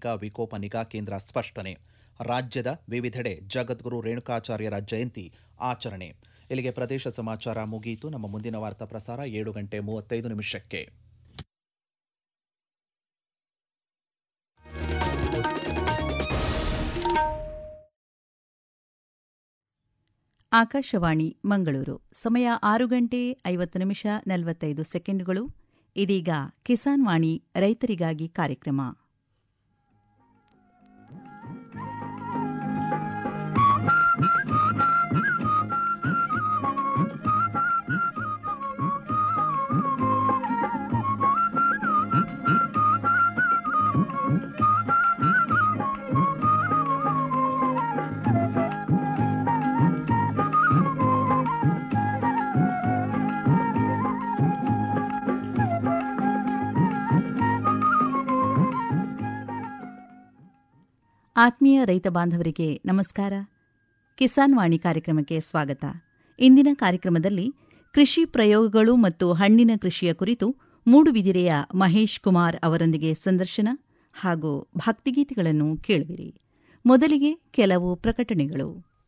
ನೈಸರ್ಗಿಕ ವಿಕೋಪ ನಿಗಾ ಕೇಂದ್ರ ಸ್ಪಷ್ಟನೆ ರಾಜ್ಯದ ವಿವಿಧೆಡೆ ಜಗದ್ಗುರು ರೇಣುಕಾಚಾರ್ಯರ ಜಯಂತಿ ಆಚರಣೆ ಇಲ್ಲಿಗೆ ಪ್ರದೇಶ ಸಮಾಚಾರ ಮುಗಿಯಿತು ನಮ್ಮ ಮುಂದಿನ ವಾರ್ತಾ ಪ್ರಸಾರ ಏಳು ಗಂಟೆ ಮೂವತ್ತೈದು ನಿಮಿಷಕ್ಕೆ ಆಕಾಶವಾಣಿ ಮಂಗಳೂರು ಸಮಯ ಆರು ಗಂಟೆ ಐವತ್ತು ನಿಮಿಷ ನಲವತ್ತೈದು ಸೆಕೆಂಡುಗಳು ಇದೀಗ ಕಿಸಾನ್ ವಾಣಿ ರೈತರಿಗಾಗಿ ಕಾರ್ಯಕ್ರಮ ಆತ್ಮೀಯ ರೈತ ಬಾಂಧವರಿಗೆ ನಮಸ್ಕಾರ ಕಿಸಾನ್ ವಾಣಿ ಕಾರ್ಯಕ್ರಮಕ್ಕೆ ಸ್ವಾಗತ ಇಂದಿನ ಕಾರ್ಯಕ್ರಮದಲ್ಲಿ ಕೃಷಿ ಪ್ರಯೋಗಗಳು ಮತ್ತು ಹಣ್ಣಿನ ಕೃಷಿಯ ಕುರಿತು ಮೂಡುಬಿದಿರೆಯ ಮಹೇಶ್ ಕುಮಾರ್ ಅವರೊಂದಿಗೆ ಸಂದರ್ಶನ ಹಾಗೂ ಭಕ್ತಿಗೀತೆಗಳನ್ನು ಕೇಳುವಿರಿ ಮೊದಲಿಗೆ ಕೆಲವು ಪ್ರಕಟಣೆಗಳು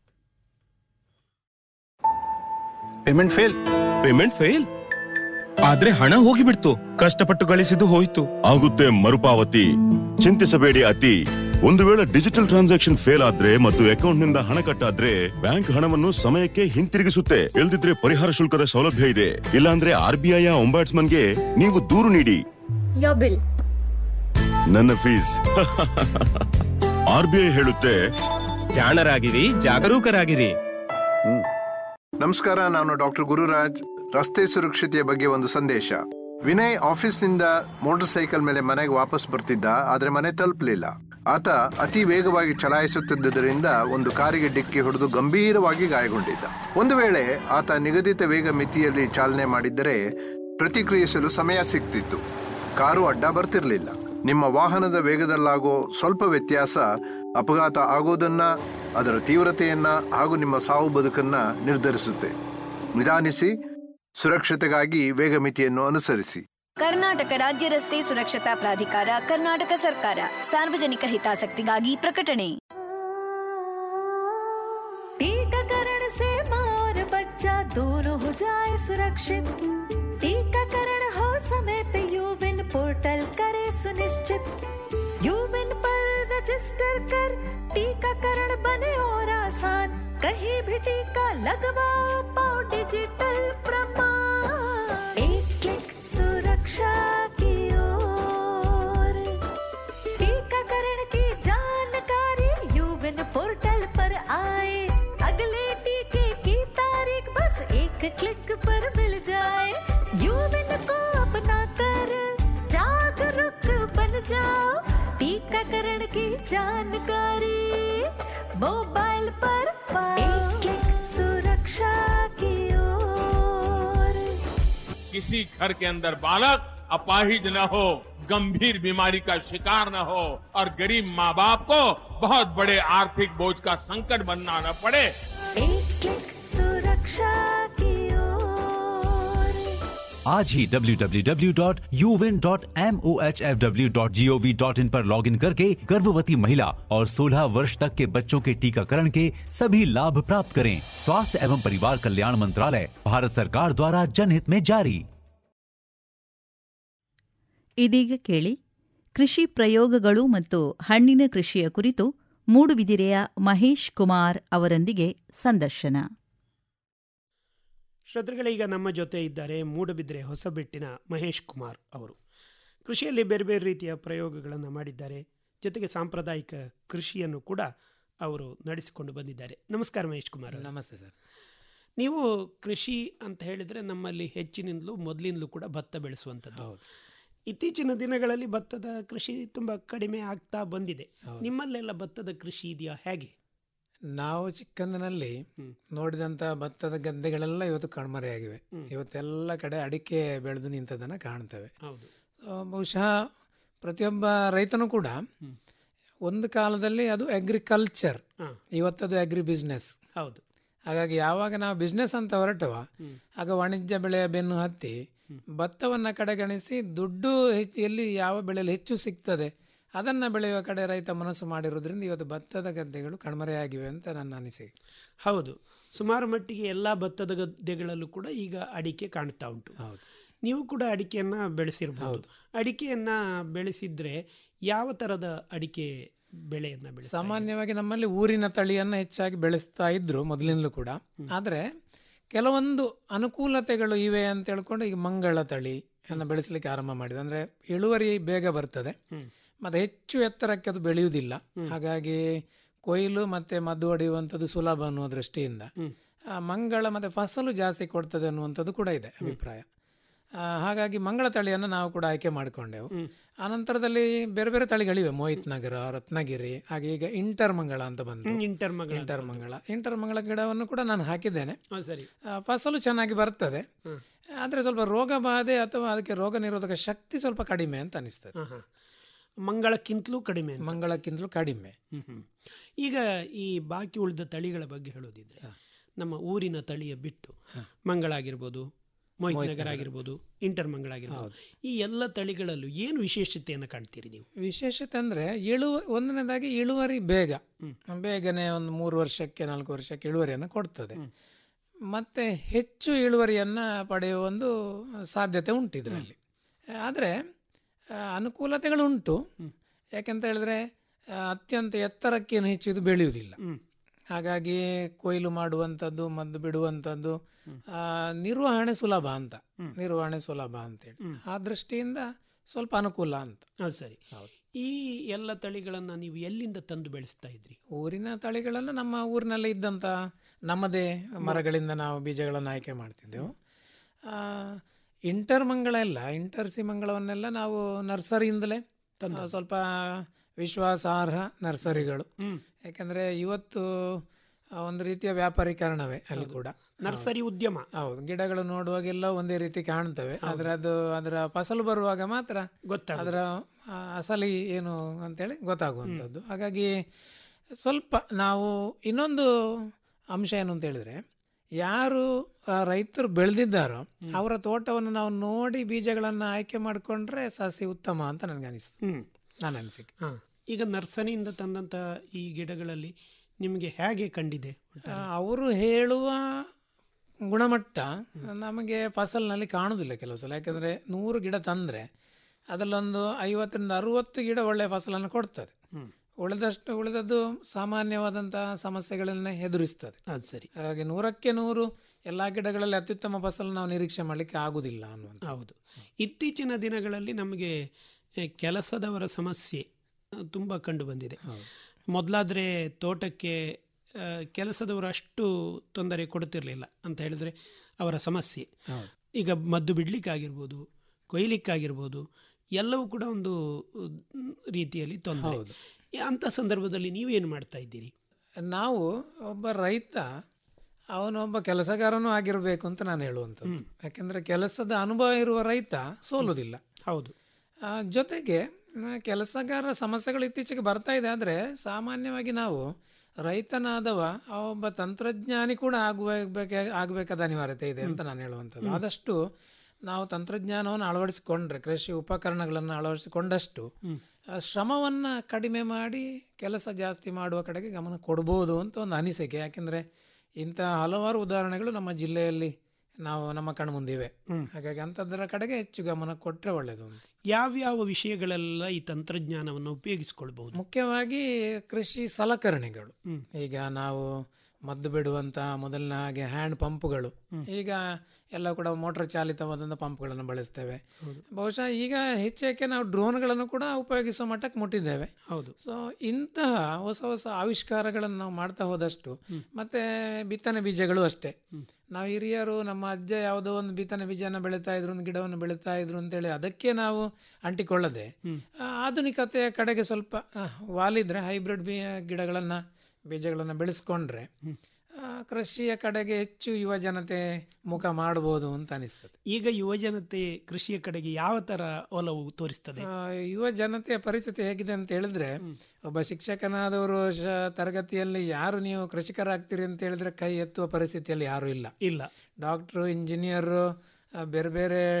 ಪೇಮೆಂಟ್ ಫೇಲ್ ಪೇಮೆಂಟ್ ಫೇಲ್ ಆದ್ರೆ ಹಣ ಹೋಗಿಬಿಡ್ತು ಕಷ್ಟಪಟ್ಟು ಗಳಿಸಿದ್ದು ಹೋಯ್ತು ಆಗುತ್ತೆ ಮರುಪಾವತಿ ಚಿಂತಿಸಬೇಡಿ ಅತಿ ಒಂದು ವೇಳೆ ಡಿಜಿಟಲ್ ಟ್ರಾನ್ಸಾಕ್ಷನ್ ಫೇಲ್ ಆದ್ರೆ ಮತ್ತು ಅಕೌಂಟ್ ನಿಂದ ಹಣ ಕಟ್ಟಾದ್ರೆ ಬ್ಯಾಂಕ್ ಹಣವನ್ನು ಸಮಯಕ್ಕೆ ಹಿಂತಿರುಗಿಸುತ್ತೆ ಇಲ್ದಿದ್ರೆ ಪರಿಹಾರ ಶುಲ್ಕದ ಸೌಲಭ್ಯ ಇದೆ ಇಲ್ಲಾಂದ್ರೆ ಆರ್ ಬಿ ಐ ಗೆ ನೀವು ದೂರು ನೀಡಿ Your bill. ನನ್ನ ಫೀಸ್ ಆರ್ ಬಿ ಐ ಹೇಳುತ್ತೆ ಜಾಣರಾಗಿರಿ ಜಾಗರೂಕರಾಗಿರಿ ನಮಸ್ಕಾರ ನಾನು ಡಾಕ್ಟರ್ ಗುರುರಾಜ್ ರಸ್ತೆ ಸುರಕ್ಷತೆಯ ಬಗ್ಗೆ ಒಂದು ಸಂದೇಶ ವಿನಯ್ ಆಫೀಸ್ನಿಂದ ಮೋಟಾರ್ ಸೈಕಲ್ ಮೇಲೆ ಮನೆಗೆ ವಾಪಸ್ ಬರ್ತಿದ್ದ ಆದ್ರೆ ಮನೆ ತಲುಪಲಿಲ್ಲ ಆತ ಅತಿ ವೇಗವಾಗಿ ಚಲಾಯಿಸುತ್ತಿದ್ದುದರಿಂದ ಒಂದು ಕಾರಿಗೆ ಡಿಕ್ಕಿ ಹೊಡೆದು ಗಂಭೀರವಾಗಿ ಗಾಯಗೊಂಡಿದ್ದ ಒಂದು ವೇಳೆ ಆತ ನಿಗದಿತ ವೇಗ ಮಿತಿಯಲ್ಲಿ ಚಾಲನೆ ಮಾಡಿದ್ದರೆ ಪ್ರತಿಕ್ರಿಯಿಸಲು ಸಮಯ ಸಿಗ್ತಿತ್ತು ಕಾರು ಅಡ್ಡ ಬರ್ತಿರ್ಲಿಲ್ಲ ನಿಮ್ಮ ವಾಹನದ ವೇಗದಲ್ಲಾಗೋ ಸ್ವಲ್ಪ ವ್ಯತ್ಯಾಸ ಅಪಘಾತ ಆಗೋದನ್ನ ಅದರ ತೀವ್ರತೆಯನ್ನ ಹಾಗೂ ನಿಮ್ಮ ಸಾವು ಬದುಕನ್ನ ನಿರ್ಧರಿಸುತ್ತೆ ನಿಧಾನಿಸಿ ಸುರಕ್ಷತೆಗಾಗಿ ವೇಗ ಮಿತಿಯನ್ನು ಅನುಸರಿಸಿ ಕರ್ನಾಟಕ ರಾಜ್ಯ ರಸ್ತೆ ಸುರಕ್ಷತಾ ಪ್ರಾಧಿಕಾರ ಕರ್ನಾಟಕ ಸರ್ಕಾರ ಸಾರ್ವಜನಿಕ ಹಿತಾಸಕ್ತಿಗಾಗಿ ಪ್ರಕಟಣೆ टीकाकरण से माँ और बच्चा दोनों हो जाए सुरक्षित टीकाकरण हो समय पे यूविन पोर्टल करे सुनिश्चित यूविन पर रजिस्टर कर टीकाकरण बने और आसान कहीं भी टीका लगवाओ पाओ डिजिटल प्रमाण एक क्लिक सुरक्षा की ओर टीकाकरण की जानकारी यूविन पोर्टल पर आए अगले टीके की तारीख बस एक क्लिक पर मिल जाए यूविन को अपना कर जागरूक बन जाओ टीकाकरण की जानकारी मोबाइल पर पाओ एक क्लिक सुरक्षा की ओर किसी घर के अंदर बालक अपाहिज न हो गंभीर बीमारी का शिकार न हो और गरीब माँ बाप को बहुत बड़े आर्थिक बोझ का संकट बनना न पड़े एक क्लिक सुरक्षा की ओर आज ही www.uvin.mohfw.gov.in पर लॉगिन करके गर्भवती महिला और 16 वर्ष तक के बच्चों के टीकाकरण के सभी लाभ प्राप्त करें स्वास्थ्य एवं परिवार कल्याण मंत्रालय भारत सरकार द्वारा जनहित में जारी ಇದೀಗ ಕೇಳಿ ಕೃಷಿ ಪ್ರಯೋಗಗಳು ಮತ್ತು ಹಣ್ಣಿನ ಕೃಷಿಯ ಕುರಿತು ಮೂಡುಬಿದಿರೆಯ ಮಹೇಶ್ ಕುಮಾರ್ ಅವರೊಂದಿಗೆ ಸಂದರ್ಶನ ಶ್ರೋತೃಗಳೀಗ ನಮ್ಮ ಜೊತೆ ಇದ್ದಾರೆ ಮೂಡಬಿದ್ರೆ ಹೊಸಬೆಟ್ಟಿನ ಮಹೇಶ್ ಕುಮಾರ್ ಅವರು ಕೃಷಿಯಲ್ಲಿ ಬೇರೆ ಬೇರೆ ರೀತಿಯ ಪ್ರಯೋಗಗಳನ್ನು ಮಾಡಿದ್ದಾರೆ ಜೊತೆಗೆ ಸಾಂಪ್ರದಾಯಿಕ ಕೃಷಿಯನ್ನು ಕೂಡ ಅವರು ನಡೆಸಿಕೊಂಡು ಬಂದಿದ್ದಾರೆ ನಮಸ್ಕಾರ ಮಹೇಶ್ ಕುಮಾರ್ ಅವರೇ. ನಮಸ್ತೆ ಸರ್ ನೀವು ಕೃಷಿ ಅಂತ ಹೇಳಿದರೆ ನಮ್ಮಲ್ಲಿ ಹೆಚ್ಚಿನಿಂದಲೂ ಮೊದಲಿಂದಲೂ ಕೂಡ ಭತ್ತ ಬೆಳೆಸುವಂಥದ್ದು ಹೌದು ಇತ್ತೀಚಿನ ದಿನಗಳಲ್ಲಿ ಭತ್ತದ ಕೃಷಿ ತುಂಬ ಕಡಿಮೆ ಆಗ್ತಾ ಬಂದಿದೆ ನಿಮ್ಮಲ್ಲೆಲ್ಲ ಭತ್ತದ ಕೃಷಿ ಇದೆಯಾ ಹೇಗೆ ನಾವು ಚಿಕ್ಕಂದಿನಲ್ಲಿ ನೋಡಿದಂಥ ಭತ್ತದ ಗದ್ದೆಗಳೆಲ್ಲ ಇವತ್ತು ಕಣ್ಮರೆಯಾಗಿವೆ ಇವತ್ತೆಲ್ಲ ಕಡೆ ಅಡಿಕೆ ಬೆಳೆದು ನಿಂತದನ್ನು ಕಾಣ್ತೇವೆ ಹೌದು ಸೊ, ಬಹುಶಃ ಪ್ರತಿಯೊಬ್ಬ ರೈತನೂ ಕೂಡ ಒಂದು ಕಾಲದಲ್ಲಿ ಅದು ಅಗ್ರಿಕಲ್ಚರ್ ಹಾ. ಇವತ್ತದು ಅಗ್ರಿ ಬಿಸ್ನೆಸ್ ಹೌದು ಹಾಗಾಗಿ ಯಾವಾಗ ನಾವು ಬಿಸ್ನೆಸ್ ಅಂತ ಹೊರಟವ ಆಗ ವಾಣಿಜ್ಯ ಬೆಳೆಯ ಬೆನ್ನು ಹತ್ತಿ ಭತ್ತವನ್ನು ಕಡೆಗಣಿಸಿ ದುಡ್ಡು ಹೆಚ್ಚು ಎಲ್ಲಿ ಯಾವ ಬೆಳೆಯಲ್ಲಿ ಹೆಚ್ಚು ಸಿಗ್ತದೆ ಅದನ್ನ ಬೆಳೆಯುವ ಕಡೆ ರೈತ ಮನಸ್ಸು ಮಾಡಿರೋದ್ರಿಂದ ಇವತ್ತು ಭತ್ತದ ಗದ್ದೆಗಳು ಕಣ್ಮರೆಯಾಗಿವೆ ಅಂತ ನನ್ನ ಅನಿಸಿಕೆ ಹೌದು ಸುಮಾರು ಮಟ್ಟಿಗೆ ಎಲ್ಲ ಭತ್ತದ ಗದ್ದೆಗಳಲ್ಲೂ ಕೂಡ ಈಗ ಅಡಿಕೆ ಕಾಣ್ತಾ ಉಂಟು ನೀವು ಕೂಡ ಅಡಿಕೆಯನ್ನ ಬೆಳೆಸಿರ್ಬೋದು ಅಡಿಕೆಯನ್ನ ಬೆಳೆಸಿದ್ರೆ ಯಾವ ತರದ ಅಡಿಕೆ ಬೆಳೆಯನ್ನ ಬೆಳೆಸ ಸಾಮಾನ್ಯವಾಗಿ ನಮ್ಮಲ್ಲಿ ಊರಿನ ತಳಿಯನ್ನ ಹೆಚ್ಚಾಗಿ ಬೆಳೆಸ್ತಾ ಇದ್ರು ಮೊದಲಿಂದಲೂ ಕೂಡ ಆದ್ರೆ ಕೆಲವೊಂದು ಅನುಕೂಲತೆಗಳು ಇವೆ ಅಂತ ಹೇಳ್ಕೊಂಡು ಈಗ ಮಂಗಳ ತಳಿ ಅನ್ನ ಬೆಳೆಸಲಿಕ್ಕೆ ಆರಂಭ ಮಾಡಿದೆ ಅಂದ್ರೆ ಇಳುವರಿ ಬೇಗ ಬರ್ತದೆ ಮತ್ತೆ ಹೆಚ್ಚು ಎತ್ತರಕ್ಕೆ ಅದು ಬೆಳೆಯುವುದಿಲ್ಲ ಹಾಗಾಗಿ ಕೊಯ್ಲು ಮತ್ತೆ ಮದ್ದು ಹೊಡೆಯುವಂಥದ್ದು ಸುಲಭ ಅನ್ನುವ ದೃಷ್ಟಿಯಿಂದ ಆ, ಮಂಗಳ ಮತ್ತೆ ಫಸಲು ಜಾಸ್ತಿ ಕೊಡ್ತದೆ ಅನ್ನುವಂಥದ್ದು ಕೂಡ ಇದೆ ಅಭಿಪ್ರಾಯ ಆ, ಹಾಗಾಗಿ ಮಂಗಳ ತಳಿಯನ್ನು ನಾವು ಕೂಡ ಆಯ್ಕೆ ಮಾಡಿಕೊಂಡೆವು ಅನಂತರದಲ್ಲಿ ಬೇರೆ ಬೇರೆ ತಳಿಗಳಿವೆ ಮೋಹಿತ್ ನಗರ ರತ್ನಗಿರಿ ಹಾಗೆ ಈಗ ಇಂಟರ್ ಮಂಗಳ ಅಂತ ಬಂತು ಹ್ಮ್, inter Mangala inter Mangala inter Mangala ಗಿಡವನ್ನು ಕೂಡ ನಾನು ಹಾಕಿದ್ದೇನೆ ಹಾ, ಸರಿ ಆ, ಫಸಲು ಚೆನ್ನಾಗಿ ಬರ್ತದೆ ಆದರೆ ಸ್ವಲ್ಪ ರೋಗ ಬಾಧೆ ಅಥವಾ ಅದಕ್ಕೆ ರೋಗ ನಿರೋಧಕ ಶಕ್ತಿ ಸ್ವಲ್ಪ ಕಡಿಮೆ ಅಂತ ಅನಿಸ್ತದೆ ಹಾ, ಹಾ. ಮಂಗಳಕ್ಕಿಂತಲೂ ಕಡಿಮೆ ಅಂತ. ಮಂಗಳಕ್ಕಿಂತಲೂ ಕಡಿಮೆ ಹ್ಮ್, ಹ್ಮ್. ಈಗ ಈ ಬಾಕಿ ಉಳಿದ ತಳಿಗಳ ಬಗ್ಗೆ ಹೇಳೋದಿದ್ರೆ ನಮ್ಮ ಊರಿನ ತಳಿಯ ಬಿಟ್ಟು ಮಂಗಳ ಆಗಿರ್ಬೋದು ಮೋಹಿತ್ ನಗರ ಆಗಿರ್ಬೋದು ಇಂಟರ್ ಮಂಗಳ ಆಗಿರ್ಬೋದು ಈ ಎಲ್ಲ ತಳಿಗಳಲ್ಲೂ ಏನು ವಿಶೇಷತೆಯನ್ನು ಕಾಣ್ತೀರಿ ನೀವು ವಿಶೇಷತೆ ಅಂದ್ರೆ ಇಳುವ ಒಂದನೇದಾಗಿ ಇಳುವರಿ ಬೇಗ ಬೇಗನೆ ಒಂದು ಮೂರು ವರ್ಷಕ್ಕೆ ನಾಲ್ಕು ವರ್ಷಕ್ಕೆ ಇಳುವರಿಯನ್ನು ಕೊಡ್ತದೆ ಮತ್ತೆ ಹೆಚ್ಚು ಇಳುವರಿಯನ್ನ ಪಡೆಯುವ ಒಂದು ಸಾಧ್ಯತೆ ಉಂಟು ಇದರಲ್ಲಿ ಆದರೆ ಅನುಕೂಲತೆಗಳು ಉಂಟು ಯಾಕೆಂತ ಹೇಳಿದ್ರೆ ಆ, ಅತ್ಯಂತ ಎತ್ತರಕ್ಕೇನು ಹೆಚ್ಚು ಇದು ಬೆಳೆಯುವುದಿಲ್ಲ ಹಾಗಾಗಿ ಕೊಯ್ಲು ಮಾಡುವಂಥದ್ದು ಮದ್ದು ಬಿಡುವಂಥದ್ದು ಆ, ನಿರ್ವಹಣೆ ಸುಲಭ ಅಂತ ನಿರ್ವಹಣೆ ಸುಲಭ ಅಂತೇಳಿ ಆ ದೃಷ್ಟಿಯಿಂದ ಸ್ವಲ್ಪ ಅನುಕೂಲ ಅಂತ ಹೌದು ಸರಿ ಈ ಎಲ್ಲ ತಳಿಗಳನ್ನು ನೀವು ಎಲ್ಲಿಂದ ತಂದು ಬೆಳೆಸ್ತಾ ಇದ್ರಿ ಊರಿನ ತಳಿಗಳನ್ನು ನಮ್ಮ ಊರಿನಲ್ಲಿ ಇದ್ದಂಥ ನಮ್ಮದೇ ಮರಗಳಿಂದ ನಾವು ಬೀಜಗಳನ್ನು ಆಯ್ಕೆ ಮಾಡ್ತಿದ್ದೆವು ಆ, ಇಂಟರ್ ಮಂಗಳ ಎಲ್ಲ ಇಂಟರ್ ಸಿ ಮಂಗಳವನ್ನೆಲ್ಲ ನಾವು ನರ್ಸರಿಯಿಂದಲೇ ಆ, ಸ್ವಲ್ಪ ವಿಶ್ವಾಸಾರ್ಹ ನರ್ಸರಿಗಳು ಯಾಕಂದ್ರೆ ಇವತ್ತು ಆ, ಒಂದು ರೀತಿಯ ವ್ಯಾಪಾರೀಕರಣವೇ ಅಲ್ಲಿ ಕೂಡ ನರ್ಸರಿ ಉದ್ಯಮ ಹೌದು ಗಿಡಗಳು ನೋಡುವಾಗೆಲ್ಲ ಒಂದೇ ರೀತಿ ಕಾಣ್ತವೆ ಆದ್ರೆ ಅದು ಅದರ ಫಸಲು ಬರುವಾಗ ಮಾತ್ರ ಗೊತ್ತಾಗ ಅದರ ಆ, ಅಸಲಿ ಏನು ಅಂತೇಳಿ ಗೊತ್ತಾಗುವಂಥದ್ದು ಹಾಗಾಗಿ ಸ್ವಲ್ಪ ನಾವು ಇನ್ನೊಂದು ಅಂಶ ಏನು ಅಂತ ಹೇಳಿದ್ರೆ ಯಾರು ಆ, ರೈತರು ಬೆಳೆದಿದ್ದಾರೋ ಅವರ ತೋಟವನ್ನು ನಾವು ನೋಡಿ ಬೀಜಗಳನ್ನು ಆಯ್ಕೆ ಮಾಡಿಕೊಂಡ್ರೆ ಸಸಿ ಉತ್ತಮ ಅಂತ ನನಗೆ ಅನಿಸ್ತು ಹ್ಮ್ ನನ್ನ ಅನಿಸಿಕೆ ಹಾ ಈಗ ನರ್ಸರಿಯಿಂದ ತಂದಂತ ಈ ಗಿಡಗಳಲ್ಲಿ ನಿಮಗೆ ಹೇಗೆ ಕಂಡಿದೆ ಆ, ಅವರು ಹೇಳುವ ಗುಣಮಟ್ಟ ನಮಗೆ ಫಸಲ್ನಲ್ಲಿ ಕಾಣುವುದಿಲ್ಲ ಕೆಲವು ಸಲ ಯಾಕಂದರೆ ನೂರು ಗಿಡ ತಂದರೆ ಅದರಲ್ಲೊಂದು ಐವತ್ತರಿಂದ ಅರುವತ್ತು ಗಿಡ ಒಳ್ಳೆಯ ಫಸಲನ್ನು ಕೊಡ್ತದೆ ಉಳಿದಷ್ಟು ಉಳಿದದ್ದು ಸಾಮಾನ್ಯವಾದಂತಹ ಸಮಸ್ಯೆಗಳನ್ನೇ ಎದುರಿಸ್ತದೆ ಅದು ಸರಿ ಹಾಗಾಗಿ ನೂರಕ್ಕೆ ನೂರು ಎಲ್ಲ ಗಿಡಗಳಲ್ಲಿ ಅತ್ಯುತ್ತಮ ಫಸಲು ನಾವು ನಿರೀಕ್ಷೆ ಮಾಡಲಿಕ್ಕೆ ಆಗುದಿಲ್ಲ ಅನ್ನುವಂಥ ಹೌದು ಇತ್ತೀಚಿನ ದಿನಗಳಲ್ಲಿ ನಮಗೆ ಎ, ಕೆಲಸದವರ ಸಮಸ್ಯೆ ಅ, ತುಂಬ ಕಂಡು ಬಂದಿದೆ ಮೊದಲಾದರೆ ತೋಟಕ್ಕೆ ಆ, ಕೆಲಸದವರು ಅಷ್ಟು ತೊಂದರೆ ಕೊಡುತ್ತಿರಲಿಲ್ಲ ಅಂತ ಹೇಳಿದ್ರೆ ಅವರ ಸಮಸ್ಯೆ ಈಗ ಮದ್ದು ಬಿಡ್ಲಿಕ್ಕಾಗಿರ್ಬೋದು ಕೊಯ್ಲಿಕ್ಕಾಗಿರ್ಬೋದು ಎಲ್ಲವೂ ಕೂಡ ಒಂದು ಉಮ್, ರೀತಿಯಲ್ಲಿ ತೊಂದರೆ ಈ ಅಂಥ ಸಂದರ್ಭದಲ್ಲಿ ನೀವೇನು ಮಾಡ್ತಾ ಇದ್ದೀರಿ ನಾವು ಒಬ್ಬ ರೈತ ಅವನೊಬ್ಬ ಕೆಲಸಗಾರನೂ ಆಗಿರಬೇಕು ಅಂತ ನಾನು ಹೇಳುವಂಥದ್ದು ಯಾಕೆಂದರೆ ಕೆಲಸದ ಅನುಭವ ಇರುವ ರೈತ ಸೋಲುವುದಿಲ್ಲ ಹೌದು ಆ, ಜೊತೆಗೆ ಆ, ಕೆಲಸಗಾರರ ಸಮಸ್ಯೆಗಳು ಇತ್ತೀಚೆಗೆ ಬರ್ತಾ ಇದೆ ಆದರೆ ಸಾಮಾನ್ಯವಾಗಿ ನಾವು ರೈತನಾದವ ಆ ಒಬ್ಬ ತಂತ್ರಜ್ಞಾನಿ ಕೂಡ ಆಗುವ ಆಗಬೇಕಾದ ಅನಿವಾರ್ಯತೆ ಇದೆ ಅಂತ ನಾನು ಹೇಳುವಂಥದ್ದು ಆದಷ್ಟು ನಾವು ತಂತ್ರಜ್ಞಾನವನ್ನು ಅಳವಡಿಸಿಕೊಂಡ್ರೆ ಕೃಷಿ ಉಪಕರಣಗಳನ್ನು ಅಳವಡಿಸಿಕೊಂಡಷ್ಟು ಆ, ಶ್ರಮವನ್ನ ಕಡಿಮೆ ಮಾಡಿ ಕೆಲಸ ಜಾಸ್ತಿ ಮಾಡುವ ಕಡೆಗೆ ಗಮನ ಕೊಡ್ಬೋದು ಅಂತ ಒಂದು ಅನಿಸಿಕೆ ಯಾಕೆಂದ್ರೆ ಇಂತಹ ಹಲವಾರು ಉದಾಹರಣೆಗಳು ನಮ್ಮ ಜಿಲ್ಲೆಯಲ್ಲಿ ನಾವು ನಮ್ಮ ಕಣ್ಮುಂದಿವೆ ಹಾಗಾಗಿ ಅಂಥದ್ದರ ಕಡೆಗೆ ಹೆಚ್ಚು ಗಮನ ಕೊಟ್ಟರೆ ಒಳ್ಳೆಯದು ಅಂತ ಯಾವ್ಯಾವ ವಿಷಯಗಳೆಲ್ಲ ಈ ತಂತ್ರಜ್ಞಾನವನ್ನು ಉಪಯೋಗಿಸ್ಕೊಳ್ಬಹುದು ಮುಖ್ಯವಾಗಿ ಕೃಷಿ ಸಲಕರಣೆಗಳು ಈಗ ನಾವು ಮದ್ದು ಬಿಡುವಂತ ಮೊದಲಿನ ಹಾಗೆ ಹ್ಯಾಂಡ್ ಪಂಪ್ಗಳು ಈಗ ಎಲ್ಲ ಕೂಡ ಮೋಟರ್ ಚಾಲಿತವಾದಂಥ ಪಂಪ್ಗಳನ್ನು ಬಳಸ್ತೇವೆ ಬಹುಶಃ ಈಗ ಹೆಚ್ಚೇಕೆ ನಾವು ಡ್ರೋನ್ಗಳನ್ನು ಕೂಡ ಉಪಯೋಗಿಸುವ ಮಟ್ಟಕ್ಕೆ ಮುಟ್ಟಿದ್ದೇವೆ ಹೌದು ಸೊ ಇಂತಹ ಹೊಸ ಹೊಸ ಆವಿಷ್ಕಾರಗಳನ್ನು ನಾವು ಮಾಡ್ತಾ ಹೋದಷ್ಟು ಮತ್ತೆ ಬಿತ್ತನೆ ಬೀಜಗಳು ಅಷ್ಟೇ ನಾವು ಹಿರಿಯರು ನಮ್ಮ ಅಜ್ಜ ಯಾವುದೋ ಒಂದು ಬಿತ್ತನೆ ಬೀಜನ ಬೆಳೀತಾ ಇದ್ರು ಒಂದು ಗಿಡವನ್ನು ಬೆಳೀತಾ ಇದ್ರು ಅಂತೇಳಿ ಅದಕ್ಕೆ ನಾವು ಅಂಟಿಕೊಳ್ಳದೆ ಆ, ಆಧುನಿಕತೆಯ ಕಡೆಗೆ ಸ್ವಲ್ಪ ಆ, ವಾಲಿದ್ರೆ ಹೈಬ್ರಿಡ್ ಬೀ ಗಿಡಗಳನ್ನು ಬೀಜಗಳನ್ನು ಬೆಳೆಸ್ಕೊಂಡ್ರೆ ಆ, ಕೃಷಿಯ ಕಡೆಗೆ ಹೆಚ್ಚು ಯುವ ಜನತೆ ಮುಖ ಮಾಡಬಹುದು ಅಂತ ಅನಿಸ್ತದೆ ಈಗ ಯುವಜನತೆ ಕೃಷಿಯ ಕಡೆಗೆ ಯಾವ ತರ ಒಲವು ತೋರಿಸ್ತದೆ ಆ, ಯುವ ಜನತೆಯ ಪರಿಸ್ಥಿತಿ ಹೇಗಿದೆ ಅಂತ ಹೇಳಿದ್ರೆ ಒಬ್ಬ ಶಿಕ್ಷಕನಾದವರು ಶ- ತರಗತಿಯಲ್ಲಿ ಯಾರು ನೀವು ಕೃಷಿಕರಾಗ್ತೀರಿ ಅಂತ ಹೇಳಿದ್ರೆ ಕೈ ಎತ್ತುವ ಪರಿಸ್ಥಿತಿಯಲ್ಲಿ ಯಾರು ಇಲ್ಲ ಇಲ್ಲ ಡಾಕ್ಟ್ರು ಇಂಜಿನಿಯರು ಬೇರೆ ಬೇರೆ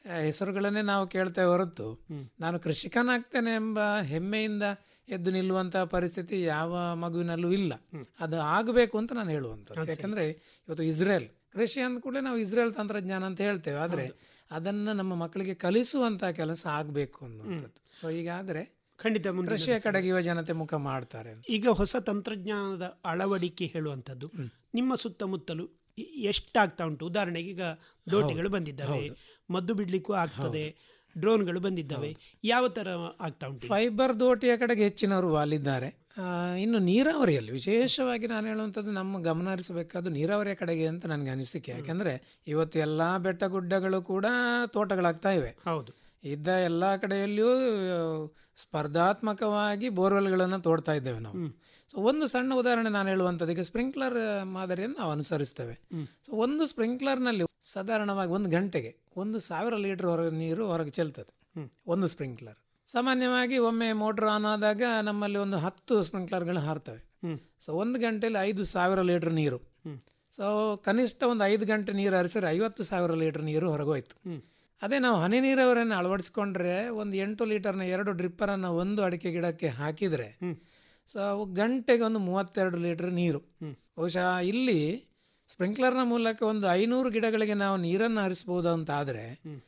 ಆ, ಹೆಸರುಗಳನ್ನೇ ನಾವು ಕೇಳ್ತೇವೆ ಹೊರತು ನಾನು ಕೃಷಿಕನಾಗ್ತೇನೆ ಎಂಬ ಹೆಮ್ಮೆಯಿಂದ ಎದ್ದು ನಿಲ್ಲುವಂತ ಪರಿಸ್ಥಿತಿ ಯಾವ ಮಗುವಿನಲ್ಲೂ ಇಲ್ಲ ಅದು ಆಗಬೇಕು ಅಂತ ನಾನು ಹೇಳುವಂಥದ್ದು ಯಾಕಂದ್ರೆ ಇವತ್ತು ಇಸ್ರೇಲ್ ಕೃಷಿ ಅಂದ ಕೂಡಲೇ ನಾವು ಇಸ್ರೇಲ್ ತಂತ್ರಜ್ಞಾನ ಅಂತ ಹೇಳ್ತೇವೆ ಆದ್ರೆ ಅದನ್ನ ನಮ್ಮ ಮಕ್ಕಳಿಗೆ ಕಲಿಸುವಂತ ಕೆಲಸ ಆಗಬೇಕು ಅನ್ನುವಂಥದ್ದು ಸೊ ಹೀಗಾದ್ರೆ ಖಂಡಿತ ಮುಂದಿನ ಕೃಷಿಯ ಕಡೆಗೆ ಯುವ ಜನತೆ ಮುಖ ಮಾಡ್ತಾರೆ ಈಗ ಹೊಸ ತಂತ್ರಜ್ಞಾನದ ಅಳವಡಿಕೆ ಹೇಳುವಂಥದ್ದು ನಿಮ್ಮ ಸುತ್ತಮುತ್ತಲು ಎ- ಎಷ್ಟಾಗ್ತಾ ಉಂಟು ಉದಾಹರಣೆಗೆ ಈಗ ದೋಟಿಗಳು ಬಂದಿದ್ದಾವೆ ಮದ್ದು ಬಿಡ್ಲಿಕ್ಕೂ ಆಗ್ತದೆ ಡ್ರೋನ್ಗಳು ಬಂದಿದ್ದಾವೆ ಯಾವ ತರ ಆಗ್ತಾ ಉಂಟು ಈಗ? ಫೈಬರ್ ದೋಟಿಯ ಕಡೆಗೆ ಹೆಚ್ಚಿನವರು ವಾಲಿದ್ದಾರೆ ಆ, ಇನ್ನು ನೀರಾವರಿಯಲ್ಲಿ ವಿಶೇಷವಾಗಿ ನಾನು ಹೇಳುವಂಥದ್ದು ನಮ್ಮ ಗಮನ ಹರಿಸಬೇಕಾದ್ದು ನೀರಾವರಿಯ ಕಡೆಗೆ ಅಂತ ನನಗೆ ಅನಿಸಿಕೆ ಯಾಕಂದ್ರೆ ಇವತ್ತು ಎಲ್ಲಾ ಬೆಟ್ಟ ಗುಡ್ಡಗಳು ಕೂಡ ತೋಟಗಳಾಗ್ತಾ ಇವೆ ಹೌದು ಇದ್ದ ಎಲ್ಲ ಕಡೆಯಲ್ಲಿಯೂ ಆ, ಸ್ಪರ್ಧಾತ್ಮಕವಾಗಿ ಬೋರ್ವೆಲ್ಗಳನ್ನು ತೋಡ್ತಾ ಇದ್ದೇವೆ ನಾವು ಸೊ ಒಂದು ಸಣ್ಣ ಉದಾಹರಣೆ ನಾನು ಹೇಳುವಂಥದ್ದು ಈಗ ಸ್ಪ್ರಿಂಕ್ಲರ್ ಮಾದರಿಯನ್ನು ನಾವು ಅನುಸರಿಸ್ತೇವೆ ಸೊ ಒಂದು ಸ್ಪ್ರಿಂಕ್ಲರ್ನಲ್ಲಿ ಸಾಧಾರಣವಾಗಿ ಒಂದು ಗಂಟೆಗೆ ಒಂದು ಸಾವಿರ ಲೀಟರ್ ಹೊರಗೆ ನೀರು ಹೊರಗೆ ಚೆಲ್ತದೆ ಒಂದು ಸ್ಪ್ರಿಂಕ್ಲರ್ ಸಾಮಾನ್ಯವಾಗಿ ಒಮ್ಮೆ ಮೋಟರ್ ಆನ್ ಆದಾಗ ನಮ್ಮಲ್ಲಿ ಒಂದು ಹತ್ತು ಸ್ಪ್ರಿಂಕ್ಲರ್ಗಳು ಹಾರ್ತವೆ ಸೊ ಒಂದು ಗಂಟೆಯಲ್ಲಿ ಐದು ಸಾವಿರ ಲೀಟರ್ ನೀರು ಸೊ ಕನಿಷ್ಠ ಒಂದು ಐದು ಗಂಟೆ ನೀರು ಹರಿಸಿದ್ರೆ ಐವತ್ತು ಸಾವಿರ ಲೀಟರ್ ನೀರು ಹೊರಗೋಯ್ತು ಅದೇ ನಾವು ಹನಿ ನೀರಾವರಿಯನ್ನು ಅಳವಡಿಸ್ಕೊಂಡ್ರೆ ಒಂದು ಎಂಟು ಲೀಟರ್ನ ಎರಡು ಡ್ರಿಪ್ಪರನ್ನು ಒಂದು ಅಡಿಕೆ ಗಿಡಕ್ಕೆ ಹಾಕಿದರೆ ಸೊ ಅವು ಗಂಟೆಗೆ ಒಂದು ಮೂವತ್ತೆರಡು ಲೀಟರ್ ನೀರು ಬಹುಶಃ ಇಲ್ಲಿ ಸ್ಪ್ರಿಂಕ್ಲರ್ನ ಮೂಲಕ ಒಂದು ಐನೂರು ಗಿಡಗಳಿಗೆ ನಾವು ನೀರನ್ನು ಹರಿಸ್ಬೋದು ಅಂತ ಆದರೆ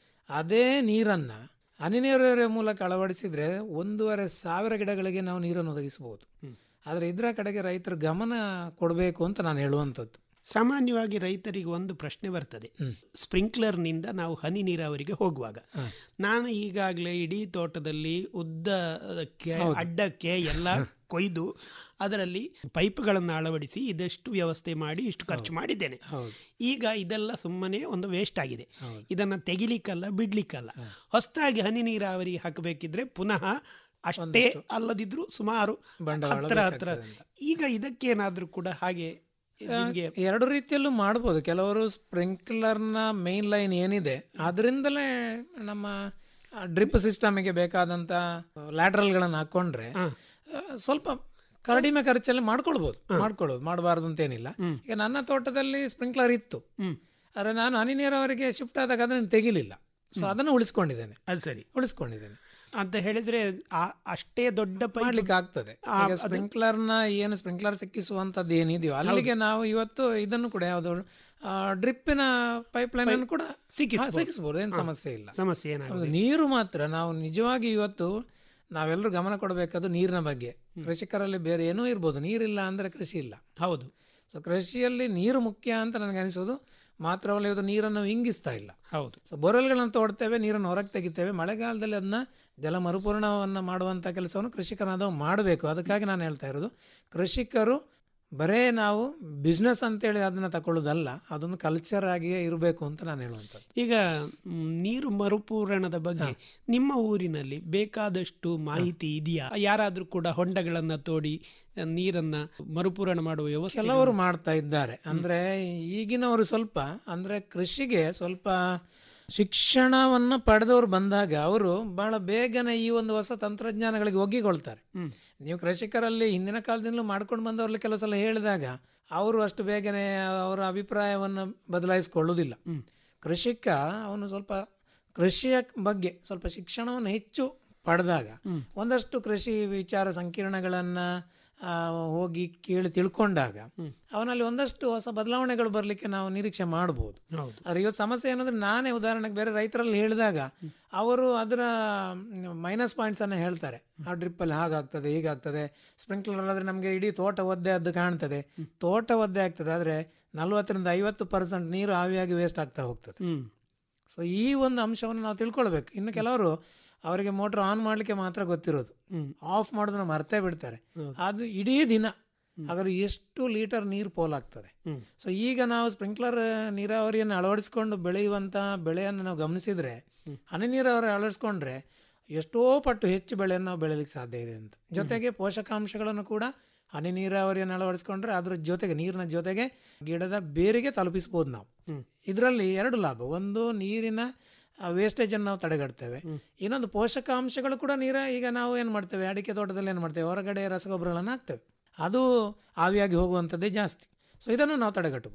ಅದೇ ನೀರನ್ನು ಹನಿ ನೀರಾವರಿಯ ಮೂಲಕ ಅಳವಡಿಸಿದ್ರೆ ಒಂದೂವರೆ ಸಾವಿರ ಗಿಡಗಳಿಗೆ ನಾವು ನೀರನ್ನು ಒದಗಿಸಬಹುದು ಆದರೆ ಇದರ ಕಡೆಗೆ ರೈತರು ಗಮನ ಕೊಡಬೇಕು ಅಂತ ನಾನು ಹೇಳುವಂಥದ್ದು ಸಾಮಾನ್ಯವಾಗಿ ರೈತರಿಗೆ ಒಂದು ಪ್ರಶ್ನೆ ಬರ್ತದೆ ಸ್ಪ್ರಿಂಕ್ಲರ್ನಿಂದ ನಾವು ಹನಿ ನೀರಾವರಿಗೆ ಹೋಗುವಾಗ ನಾನು ಈಗಾಗಲೇ ಇಡೀ ತೋಟದಲ್ಲಿ ಉದ್ದಕ್ಕೆ ಅಡ್ಡಕ್ಕೆ ಎಲ್ಲ ಕೊಯ್ದು ಅದರಲ್ಲಿ ಪೈಪ್ಗಳನ್ನು ಅಳವಡಿಸಿ ಇದೆಷ್ಟು ವ್ಯವಸ್ಥೆ ಮಾಡಿ ಇಷ್ಟು ಖರ್ಚು ಮಾಡಿದ್ದೇನೆ ಈಗ ಇದೆಲ್ಲ ಸುಮ್ಮನೆ ಒಂದು ವೇಸ್ಟ್ ಆಗಿದೆ ಇದನ್ನು ತೆಗಿಲಿಕ್ಕಲ್ಲ ಬಿಡ್ಲಿಕ್ಕಲ್ಲ ಹೊಸದಾಗಿ ಹನಿ ನೀರಾವರಿ ಹಾಕಬೇಕಿದ್ರೆ ಪುನಃ ಅಷ್ಟೇ ಅಲ್ಲದಿದ್ರು ಸುಮಾರು ಬಂಡವಾಳ ಹತ್ರ ಹತ್ರ ಬೇಕಾಗ್ತದೆ ಈಗ ಇದಕ್ಕೇನಾದ್ರೂ ಕೂಡ ಹಾಗೆ ನಿಮ್ಗೆ ಎರಡು ರೀತಿಯಲ್ಲೂ ಮಾಡ್ಬೋದು ಕೆಲವರು ಸ್ಪ್ರಿಂಕ್ಲರ್ನ ಮೇನ್ ಲೈನ್ ಏನಿದೆ ಅದರಿಂದಲೇ ನಮ್ಮ ಡ್ರಿಪ್ ಸಿಸ್ಟಮಿಗೆ ಬೇಕಾದಂತ ಲ್ಯಾಟ್ರಲ್ಗಳನ್ನು ಹಾಕೊಂಡ್ರೆ ಆ, ಸ್ವಲ್ಪ ಕಡಿಮೆ ಖರ್ಚಲ್ಲಿ ಮಾಡ್ಕೊಳ್ಬೋದು ಮಾಡ್ಕೊಳ್ಳೋದು ಮಾಡಬಾರ್ದು ಅಂತೇನಿಲ್ಲ ಈಗ ನನ್ನ ತೋಟದಲ್ಲಿ ಸ್ಪ್ರಿಂಕ್ಲರ್ ಇತ್ತು ಆದರೆ ನಾನು ಹನಿ ನೀರಾವರಿಗೆ ಶಿಫ್ಟ್ ಆದಾಗ ಅದನ್ನು ತೆಗಿಲಿಲ್ಲ ಸೊ ಅದನ್ನು ಉಳಿಸ್ಕೊಂಡಿದ್ದೇನೆ ಅದು ಸರಿ ಉಳಿಸ್ಕೊಂಡಿದ್ದೇನೆ ಅಂತ ಹೇಳಿದ್ರೆ ಆ- ಅಷ್ಟೇ ದೊಡ್ಡ ಪೈಪ್ ಮಾಡ್ಲಿಕ್ಕೆ ಆಗ್ತದೆ ಈಗ ಸ್ಪ್ರಿಂಕ್ಲರ್ನ ಏನು ಸ್ಪ್ರಿಂಕ್ಲರ್ ಸಿಕ್ಕಿಸುವಂತದ್ದು ಏನಿದೆಯೋ ಅಲ್ಲಿಗೆ ನಾವು ಇವತ್ತು ಇದನ್ನು ಕೂಡ ಯಾವುದು ಡ್ರಿಪ್ಪಿನ ಪೈಪ್ ಲೈನ್ ಅನ್ನು ಕೂಡ ಸಿಕ್ಕಿಸ್ಬೋದು. ಹಾ, ಸಿಕ್ಕಿಸ್ಬೋದು ಏನು ಸಮಸ್ಯೆ ಇಲ್ಲ ಸಮಸ್ಯೆ ಏನಾಗುತ್ತೆ ಸಮಸ್ಯೆ- ನೀರು ಮಾತ್ರ ನಾವು ನಿಜವಾಗಿ ಇವತ್ತು ನಾವೆಲ್ಲರೂ ಗಮನ ಕೊಡಬೇಕಾದ್ದು ನೀರಿನ ಬಗ್ಗೆ ಕೃಷಿಕರಲ್ಲಿ ಬೇರೆ ಏನೂ ಇರ್ಬೋದು ನೀರಿಲ್ಲ ಅಂದ್ರೆ ಕೃಷಿ ಇಲ್ಲ ಹೌದು ಸೊ ಕೃಷಿಯಲ್ಲಿ ನೀರು ಮುಖ್ಯ ಅಂತ ನನಗೆ ಅನಿಸೋದು ಮಾತ್ರವಲ್ಲ ಇವತ್ತು ನೀರನ್ನು ಇಂಗಿಸ್ತಾ ಇಲ್ಲ ಹೌದು ಸೊ ಬೋರ್ವೆಲ್ಗಳನ್ನು ತೋಡ್ತೇವೆ ನೀರನ್ನು ಹೊರಗೆ ತೆಗಿತೇವೆ ಮಳೆಗಾಲದಲ್ಲಿ ಅದನ್ನ ಜಲ ಮರುಪೂರ್ಣವನ್ನು ಮಾಡುವಂಥ ಕೆಲಸವನ್ನು ಕೃಷಿಕನಾದವು ಮಾಡಬೇಕು ಅದಕ್ಕಾಗಿ ನಾನು ಹೇಳ್ತಾ ಇರೋದು ಕೃಷಿಕರು ಬರೇ ನಾವು ಬಿಸ್ನೆಸ್ ಅಂತೇಳಿ ಅದನ್ನು ತಗೊಳ್ಳೋದಲ್ಲ ಅದೊಂದು ಕಲ್ಚರ್ ಆಗಿಯೇ ಇರಬೇಕು ಅಂತ ನಾನು ಹೇಳುವಂಥದ್ದು ಈಗ ಮ್, ನೀರು ಮರುಪೂರಣದ ಬಗ್ಗೆ ನಿಮ್ಮ ಊರಿನಲ್ಲಿ ಬೇಕಾದಷ್ಟು ಮಾಹಿತಿ ಇದೆಯಾ ಯಾರಾದ್ರೂ ಕೂಡ ಹೊಂಡಗಳನ್ನ ತೋಡಿ ಆ, ನೀರನ್ನ ಮರುಪೂರಣ ಮಾಡುವ ವ್ಯವಸ್ಥೆ ಕೆಲವರು ಮಾಡ್ತಾ ಇದ್ದಾರೆ ಅಂದ್ರೆ ಈಗಿನವರು ಸ್ವಲ್ಪ ಅಂದ್ರೆ ಕೃಷಿಗೆ ಸ್ವಲ್ಪ ಶಿಕ್ಷಣವನ್ನು ಪಡೆದವರು ಬಂದಾಗ ಅವರು ಬಹಳ ಬೇಗನೆ ಈ ಒಂದು ಹೊಸ ತಂತ್ರಜ್ಞಾನಗಳಿಗೆ ಒಗ್ಗಿಕೊಳ್ತಾರೆ ನೀವು ಕೃಷಿಕರಲ್ಲಿ ಹಿಂದಿನ ಕಾಲದಿಂದಲೂ ಮಾಡ್ಕೊಂಡು ಬಂದವ್ರಲ್ಲಿ ಕೆಲವು ಸಲ ಹೇಳಿದಾಗ ಅವರು ಅಷ್ಟು ಬೇಗನೆ ಅವರ ಅಭಿಪ್ರಾಯವನ್ನು ಬದಲಾಯಿಸಿಕೊಳ್ಳುವುದಿಲ್ಲ ಕೃಷಿಕ ಅವನು ಸ್ವಲ್ಪ ಕೃಷಿಯ ಬಗ್ಗೆ ಸ್ವಲ್ಪ ಶಿಕ್ಷಣವನ್ನು ಹೆಚ್ಚು ಪಡೆದಾಗ ಒಂದಷ್ಟು ಕೃಷಿ ವಿಚಾರ ಸಂಕಿರಣಗಳನ್ನು ಹೋಗಿ ಕೇಳಿ ತಿಳ್ಕೊಂಡಾಗ ಅವನಲ್ಲಿ ಒಂದಷ್ಟು ಹೊಸ ಬದಲಾವಣೆಗಳು ಬರಲಿಕ್ಕೆ ನಾವು ನಿರೀಕ್ಷೆ ಮಾಡ್ಬೋದು ಹೌದು. ಆದರೆ ಇವತ್ತು ಸಮಸ್ಯೆ ಏನಂದ್ರೆ ನಾನೇ ಉದಾಹರಣೆಗೆ ಬೇರೆ ರೈತರಲ್ಲಿ ಹೇಳಿದಾಗ ಅವರು ಅದರ ಮೈನಸ್ ಪಾಯಿಂಟ್ಸನ್ನು ಹೇಳ್ತಾರೆ ಆ ಡ್ರಿಪ್ಪಲ್ಲಿ ಹಾಗಾಗ್ತದೆ ಹೀಗಾಗ್ತದೆ ಸ್ಪ್ರಿಂಕ್ಲರ್ ಅಲ್ಲಾದ್ರೆ ನಮಗೆ ಇಡೀ ತೋಟ ಒದ್ದೆ ಅದು ಕಾಣ್ತದೆ ತೋಟ ಒದ್ದೆ ಆಗ್ತದೆ ಆದರೆ ನಲ್ವತ್ತರಿಂದ ಐವತ್ತು ಪರ್ಸೆಂಟ್ ನೀರು ಆವಿಯಾಗಿ ವೇಸ್ಟ್ ಆಗ್ತಾ ಹೋಗ್ತದೆ ಹ್ಮ್ ಸೊ ಈ ಒಂದು ಅಂಶವನ್ನು ನಾವು ತಿಳ್ಕೊಳ್ಬೇಕು ಇನ್ನು ಕೆಲವರು ಅವರಿಗೆ ಮೋಟರ್ ಆನ್ ಮಾಡಲಿಕ್ಕೆ ಮಾತ್ರ ಗೊತ್ತಿರೋದು ಆಫ್ ಮಾಡೋದನ್ನ ಮರ್ತೇ ಬಿಡ್ತಾರೆ ಅದು ಇಡೀ ದಿನ ಹಾಗಾದ್ರೆ ಎಷ್ಟು ಲೀಟರ್ ನೀರು ಪೋಲಾಗ್ತದೆ ಸೊ ಈಗ ನಾವು ಸ್ಪ್ರಿಂಕ್ಲರ್ ನೀರಾವರಿಯನ್ನು ಅಳವಡಿಸ್ಕೊಂಡು ಬೆಳೆಯುವಂಥ ಬೆಳೆಯನ್ನು ನಾವು ಗಮನಿಸಿದ್ರೆ ಹನಿ ನೀರಾವರಿ ಅಳವಡಿಸ್ಕೊಂಡ್ರೆ ಎಷ್ಟೋ ಪಟ್ಟು ಹೆಚ್ಚು ಬೆಳೆಯನ್ನು ನಾವು ಬೆಳೆಯಲಿಕ್ಕೆ ಸಾಧ್ಯ ಇದೆ ಅಂತ ಜೊತೆಗೆ ಪೋಷಕಾಂಶಗಳನ್ನು ಕೂಡ ಹನಿ ನೀರಾವರಿಯನ್ನು ಅಳವಡಿಸ್ಕೊಂಡ್ರೆ ಅದ್ರ ಜೊತೆಗೆ ನೀರಿನ ಜೊತೆಗೆ ಗಿಡದ ಬೇರಿಗೆ ತಲುಪಿಸ್ಬೋದು ನಾವು ಇದರಲ್ಲಿ ಎರಡು ಲಾಭ ಒಂದು ನೀರಿನ ವೇಸ್ಟೇಜನ್ನು ನಾವು ತಡೆಗಟ್ತೇವೆ ಇನ್ನೊಂದು ಪೋಷಕಾಂಶಗಳು ಕೂಡ ನೀರ ಈಗ ನಾವು ಏನು ಮಾಡ್ತೇವೆ ಅಡಿಕೆ ತೋಟದಲ್ಲಿ ಏನು ಮಾಡ್ತೇವೆ ಹೊರಗಡೆ ರಸಗೊಬ್ಬರಗಳನ್ನು ಹಾಕ್ತೇವೆ ಅದು ಆವಿಯಾಗಿ ಹೋಗುವಂಥದ್ದೇ ಜಾಸ್ತಿ ಸೊ ಇದನ್ನು ನಾವು ತಡೆಗಟ್ಟಬಹುದು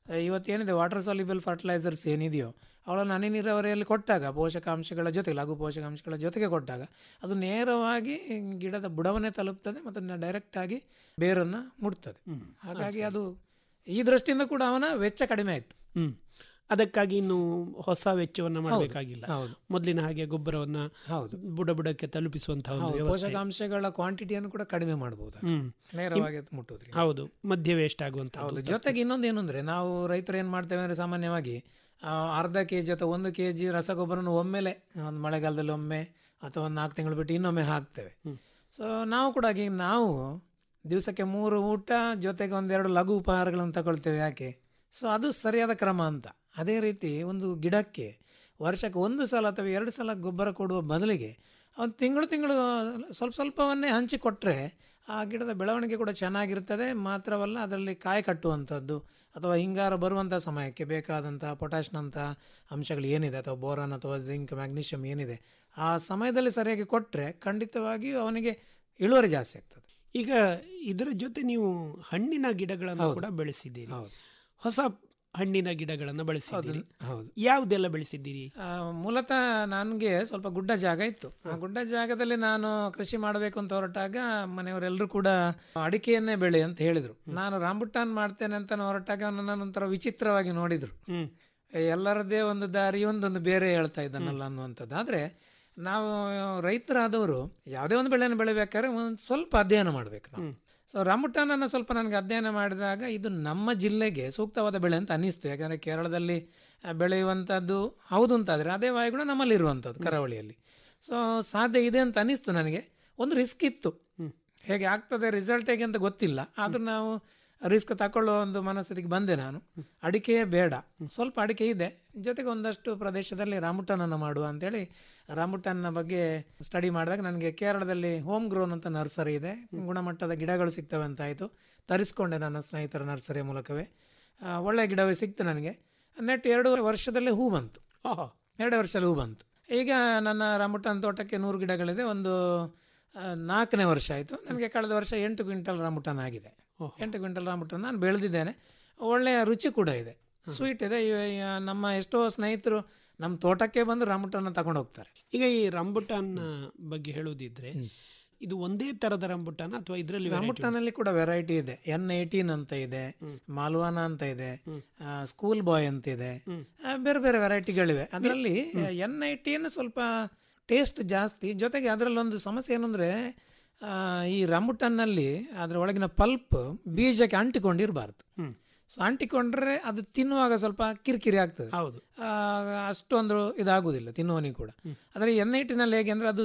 ಇವತ್ತೇನಿದೆ ವಾಟರ್ ಸಾಲ್ಯುಬಲ್ ಫರ್ಟಿಲೈಸರ್ಸ್ ಏನಿದೆಯೋ ಅವಳನ್ನು ಹನಿ ನೀರಾವರಿಯಲ್ಲಿ ಕೊಟ್ಟಾಗ ಪೋಷಕಾಂಶಗಳ ಜೊತೆಗೆ ಲಘು ಪೋಷಕಾಂಶಗಳ ಜೊತೆಗೆ ಕೊಟ್ಟಾಗ ಅದು ನೇರವಾಗಿ ಗಿಡದ ಬುಡವನ್ನೇ ತಲುಪ್ತದೆ ಮತ್ತು ಡೈರೆಕ್ಟಾಗಿ ಬೇರನ್ನು ಮುಟ್ತದೆ ಹಾಗಾಗಿ ಅದು ಈ ದೃಷ್ಟಿಯಿಂದ ಕೂಡ ಅವನ ವೆಚ್ಚ ಕಡಿಮೆ ಆಯಿತು ಹ್ಮ್ ಅದಕ್ಕಾಗಿ ಇನ್ನು ಹೊಸ ವೆಚ್ಚವನ್ನ ಹೌದು, ಮಾಡಬೇಕಾಗಿಲ್ಲ ಹೌದು. ಮೊದಲಿನ ಹಾಗೆ ಗೊಬ್ಬರವನ್ನ ಹೌದು. ಬುಡ ಬುಡಕ್ಕೆ ತಲುಪಿಸುವಂತಹ ಒಂದು ಹೌದು, ವ್ಯವಸ್ಥೆ ಪೋಷಕಾಂಶಗಳ ಕ್ವಾಂಟಿಟಿಯನ್ನು ಕೂಡ ಕಡಿಮೆ ಮಾಡಬಹುದು ಹ್ಮ್. ನೇರವಾಗಿ ಅದು ಮುಟ್ಟುವುದ್ರಿಂದ ಹೌದು ಮಧ್ಯ ವೇಸ್ಟ್ ಹೌದು ಆಗುವಂತಹ ಜೊತೆಗೆ ಇನ್ನೊಂದು ಏನು ಅಂದರೆ ನಾವು ರೈತರು ಏನು ಮಾಡ್ತೇವೆ ಅಂದರೆ ಸಾಮಾನ್ಯವಾಗಿ ಆ, ಅರ್ಧ ಕೆ ಜಿ ಅಥವಾ ಒಂದು ಕೆ ಜಿ ರಸಗೊಬ್ಬರನ ಒಮ್ಮೆಲೆ ಒಂದು ಮಳೆಗಾಲದಲ್ಲಿ ಒಮ್ಮೆ ಅಥವಾ ಒಂದು ನಾಲ್ಕು ತಿಂಗಳು ಬಿಟ್ಟು ಇನ್ನೊಮ್ಮೆ ಹಾಕ್ತೇವೆ ಸೊ ನಾವು ಕೂಡ ಹಾಗೆ ನಾವು ದಿವಸಕ್ಕೆ ಮೂರು ಊಟ ಜೊತೆಗೆ ಒಂದೆರಡು ಲಘು ಉಪಹಾರಗಳನ್ನು ತಗೊಳ್ತೇವೆ ಯಾಕೆ ಸೊ ಅದು ಸರಿಯಾದ ಕ್ರಮ ಅಂತ ಅದೇ ರೀತಿ ಒಂದು ಗಿಡಕ್ಕೆ ವರ್ಷಕ್ಕೆ ಒಂದು ಸಲ ಅಥವಾ ಎರಡು ಸಲ ಗೊಬ್ಬರ ಕೊಡುವ ಬದಲಿಗೆ ಒಂದು ತಿಂಗಳು ತಿಂಗಳು ಸ್ವಲ್ಪ ಸ್ವಲ್ಪವನ್ನೇ ಹಂಚಿಕೊಟ್ರೆ ಆ ಗಿಡದ ಬೆಳವಣಿಗೆ ಕೂಡ ಚೆನ್ನಾಗಿರ್ತದೆ ಮಾತ್ರವಲ್ಲ ಅದರಲ್ಲಿ ಕಾಯಿ ಕಟ್ಟುವಂಥದ್ದು ಅಥವಾ ಹಿಂಗಾರ ಬರುವಂಥ ಸಮಯಕ್ಕೆ ಬೇಕಾದಂಥ ಪೊಟ್ಯಾಶ್ನಂಥ ಅಂಶಗಳು ಏನಿದೆ ಅಥವಾ ಬೋರಾನ್ ಅಥವಾ ಜಿಂಕ್ ಮ್ಯಾಗ್ನೀಷಿಯಮ್ ಏನಿದೆ ಆ ಸಮಯದಲ್ಲಿ ಸರಿಯಾಗಿ ಕೊಟ್ಟರೆ ಖಂಡಿತವಾಗಿಯೂ ಅವನಿಗೆ ಇಳುವರಿ ಜಾಸ್ತಿ ಆಗ್ತದೆ ಈಗ ಇದರ ಜೊತೆ ನೀವು ಹಣ್ಣಿನ ಗಿಡಗಳನ್ನು ಕೂಡ ಬೆಳೆಸಿದ್ದೀರಿ ಹೊಸ ಹಣ್ಣಿನ ಗಿಡಗಳನ್ನು ಬೆಳೆಸಿದ್ದೀರಿ ಹೌದು ಯಾವುದೆಲ್ಲ ಬೆಳೆಸಿದ್ದೀರಿ ಆ, ಮೂಲತಃ ನನಗೆ ಸ್ವಲ್ಪ ಗುಡ್ಡ ಜಾಗ ಇತ್ತು ಆ ಗುಡ್ಡ ಜಾಗದಲ್ಲಿ ನಾನು ಕೃಷಿ ಮಾಡಬೇಕು ಅಂತ ಹೊರಟಾಗ ಮನೆಯವರೆಲ್ಲರೂ ಕೂಡ ಅಡಿಕೆಯನ್ನೇ ಬೆಳೆ ಅಂತ ಹೇಳಿದರು ನಾನು ರಾಂಬುಟ್ಟಾನ್ ಮಾಡ್ತೇನೆ ಅಂತ ಹೊರಟಾಗ ನನ್ನನ್ನು ಒಂಥರ ವಿಚಿತ್ರವಾಗಿ ನೋಡಿದರು ಎಲ್ಲರದ್ದೇ ಒಂದು ದಾರಿ ಒಂದೊಂದು ಬೇರೆ ಹೇಳ್ತಾ ಇದ್ದಾನಲ್ಲ ಅನ್ನುವಂಥದ್ದು ಆದರೆ ನಾವು ರೈತರಾದವರು ಯಾವುದೇ ಒಂದು ಬೆಳೆಯನ್ನು ಬೆಳಿಬೇಕಾದ್ರೆ ಒಂದು ಸ್ವಲ್ಪ ಅಧ್ಯಯನ ಮಾಡಬೇಕು ನಾವು ಸೊ ರಾಂಬುಟಾನನ್ನು ಸ್ವಲ್ಪ ನನಗೆ ಅಧ್ಯಯನ ಮಾಡಿದಾಗ ಇದು ನಮ್ಮ ಜಿಲ್ಲೆಗೆ ಸೂಕ್ತವಾದ ಬೆಳೆ ಅಂತ ಅನ್ನಿಸ್ತು ಯಾಕಂದರೆ ಕೇರಳದಲ್ಲಿ ಆ, ಬೆಳೆಯುವಂಥದ್ದು ಹೌದು ಅಂತಾದರೆ ಅದೇ ವಾಯುಗುಣ ನಮ್ಮಲ್ಲಿ ಇರುವಂಥದ್ದು ಕರಾವಳಿಯಲ್ಲಿ ಸೊ ಸಾಧ್ಯ ಇದೆ ಅಂತ ಅನ್ನಿಸ್ತು ನನಗೆ ಒಂದು ರಿಸ್ಕ್ ಇತ್ತು ಹೇಗೆ ಆಗ್ತದೆ ರಿಸಲ್ಟ್ ಹೇಗೆ ಅಂತ ಗೊತ್ತಿಲ್ಲ ಆದರೂ ನಾವು ರಿಸ್ಕ್ ತಗೊಳ್ಳೋ ಒಂದು ಮನಸ್ಥಿತಿಗೆ ಬಂದೆ ನಾನು ಅಡಿಕೆಯೇ ಬೇಡ ಸ್ವಲ್ಪ ಅಡಿಕೆ ಇದೆ ಜೊತೆಗೆ ಒಂದಷ್ಟು ಪ್ರದೇಶದಲ್ಲಿ ರಾಮುಟನನ್ನು ಮಾಡುವ ಅಂತೇಳಿ ರಾಮುಟನ್ನ ಬಗ್ಗೆ ಸ್ಟಡಿ ಮಾಡಿದಾಗ ನನಗೆ ಕೇರಳದಲ್ಲಿ ಹೋಮ್ ಗ್ರೋನ್ ಅಂತ ನರ್ಸರಿ ಇದೆ ಗುಣಮಟ್ಟದ ಗಿಡಗಳು ಸಿಗ್ತವೆ ಅಂತ ಆಯಿತು ತರಿಸ್ಕೊಂಡೆ ನನ್ನ ಸ್ನೇಹಿತರ ನರ್ಸರಿಯ ಮೂಲಕವೇ ಆ, ಒಳ್ಳೆಯ ಗಿಡವೇ ಸಿಕ್ತು ನನಗೆ ನೆಟ್ ಎರಡು ವರ್ಷದಲ್ಲೇ ಹೂ ಬಂತು ಓಹೋ ಎರಡು ವರ್ಷದಲ್ಲಿ ಹೂ ಬಂತು ಈಗ ನನ್ನ ರಾಮುಟನ್ ತೋಟಕ್ಕೆ ನೂರು ಗಿಡಗಳಿದೆ ಒಂದು ಆ, ನಾಲ್ಕನೇ ವರ್ಷ ಆಯಿತು ನನಗೆ ಕಳೆದ ವರ್ಷ ಎಂಟು ಕ್ವಿಂಟಲ್ ರಾಮುಟನ್ ಆಗಿದೆ ಎಂಟು ಕ್ವಿಂಟಲ್ ರಾಮುಟನ್ ನಾನು ಬೆಳೆದಿದ್ದೇನೆ ಒಳ್ಳೆಯ ರುಚಿ ಕೂಡ ಇದೆ ಸ್ವೀಟ್ ಇದೆ ಇವ- ಇವ ನಮ್ಮ ಎಷ್ಟೋ ಸ್ನೇಹಿತರು ನಮ್ಮ ತೋಟಕ್ಕೆ ಬಂದು ರಾಮುಟನ್ನ ತಗೊಂಡು ಹೋಗ್ತಾರೆ ಈಗ ಈ ರಂಬುಟಾನ್ ಬಗ್ಗೆ ಹೇಳುವುದಿದ್ರೆ ಇದು ಒಂದೇ ತರದ ರಂಬುಟಾನ್ ಅಥವಾ ಇದರಲ್ಲಿ ರಾಮುಟಾನಲ್ಲಿ ಕೂಡ ವೆರೈಟಿ ಇದೆ ಎನ್ ಏಯ್ಟೀನ್ ಅಂತ ಇದೆ ಮಾಲ್ವಾನ ಅಂತ ಇದೆ ಸ್ಕೂಲ್ ಬಾಯ್ ಅಂತ ಇದೆ ಆ, ಬೇರೆ ಬೇರೆ ವೆರೈಟಿಗಳಿವೆ ಅದರಲ್ಲಿ ಎನ್ ಏಯ್ಟೀನ್ ಸ್ವಲ್ಪ ಟೇಸ್ಟ್ ಜಾಸ್ತಿ ಜೊತೆಗೆ ಅದರಲ್ಲಿ ಒಂದು ಸಮಸ್ಯೆ ಏನು ಅಂದರೆ ಈ ರಂಬುಟನ್ನಲ್ಲಿ ಅದರ ಒಳಗಿನ ಪಲ್ಪ್ ಬೀಜಕ್ಕೆ ಅಂಟಿಕೊಂಡಿರಬಾರ್ದು ಸೊ ಅಂಟಿಕೊಂಡ್ರೆ ಅದು ತಿನ್ನುವಾಗ ಸ್ವಲ್ಪ ಕಿರಿಕಿರಿ ಆಗ್ತದೆ ಹೌದು ಆ, ಅಷ್ಟೊಂದು ಇದಾಗುವುದಿಲ್ಲ ತಿನ್ನುವನಿಗೆ ಕೂಡ ಆದರೆ ಎನ್ ಐಟಿನಲ್ಲಿ ಹೇಗೆ ಅಂದರೆ ಅದು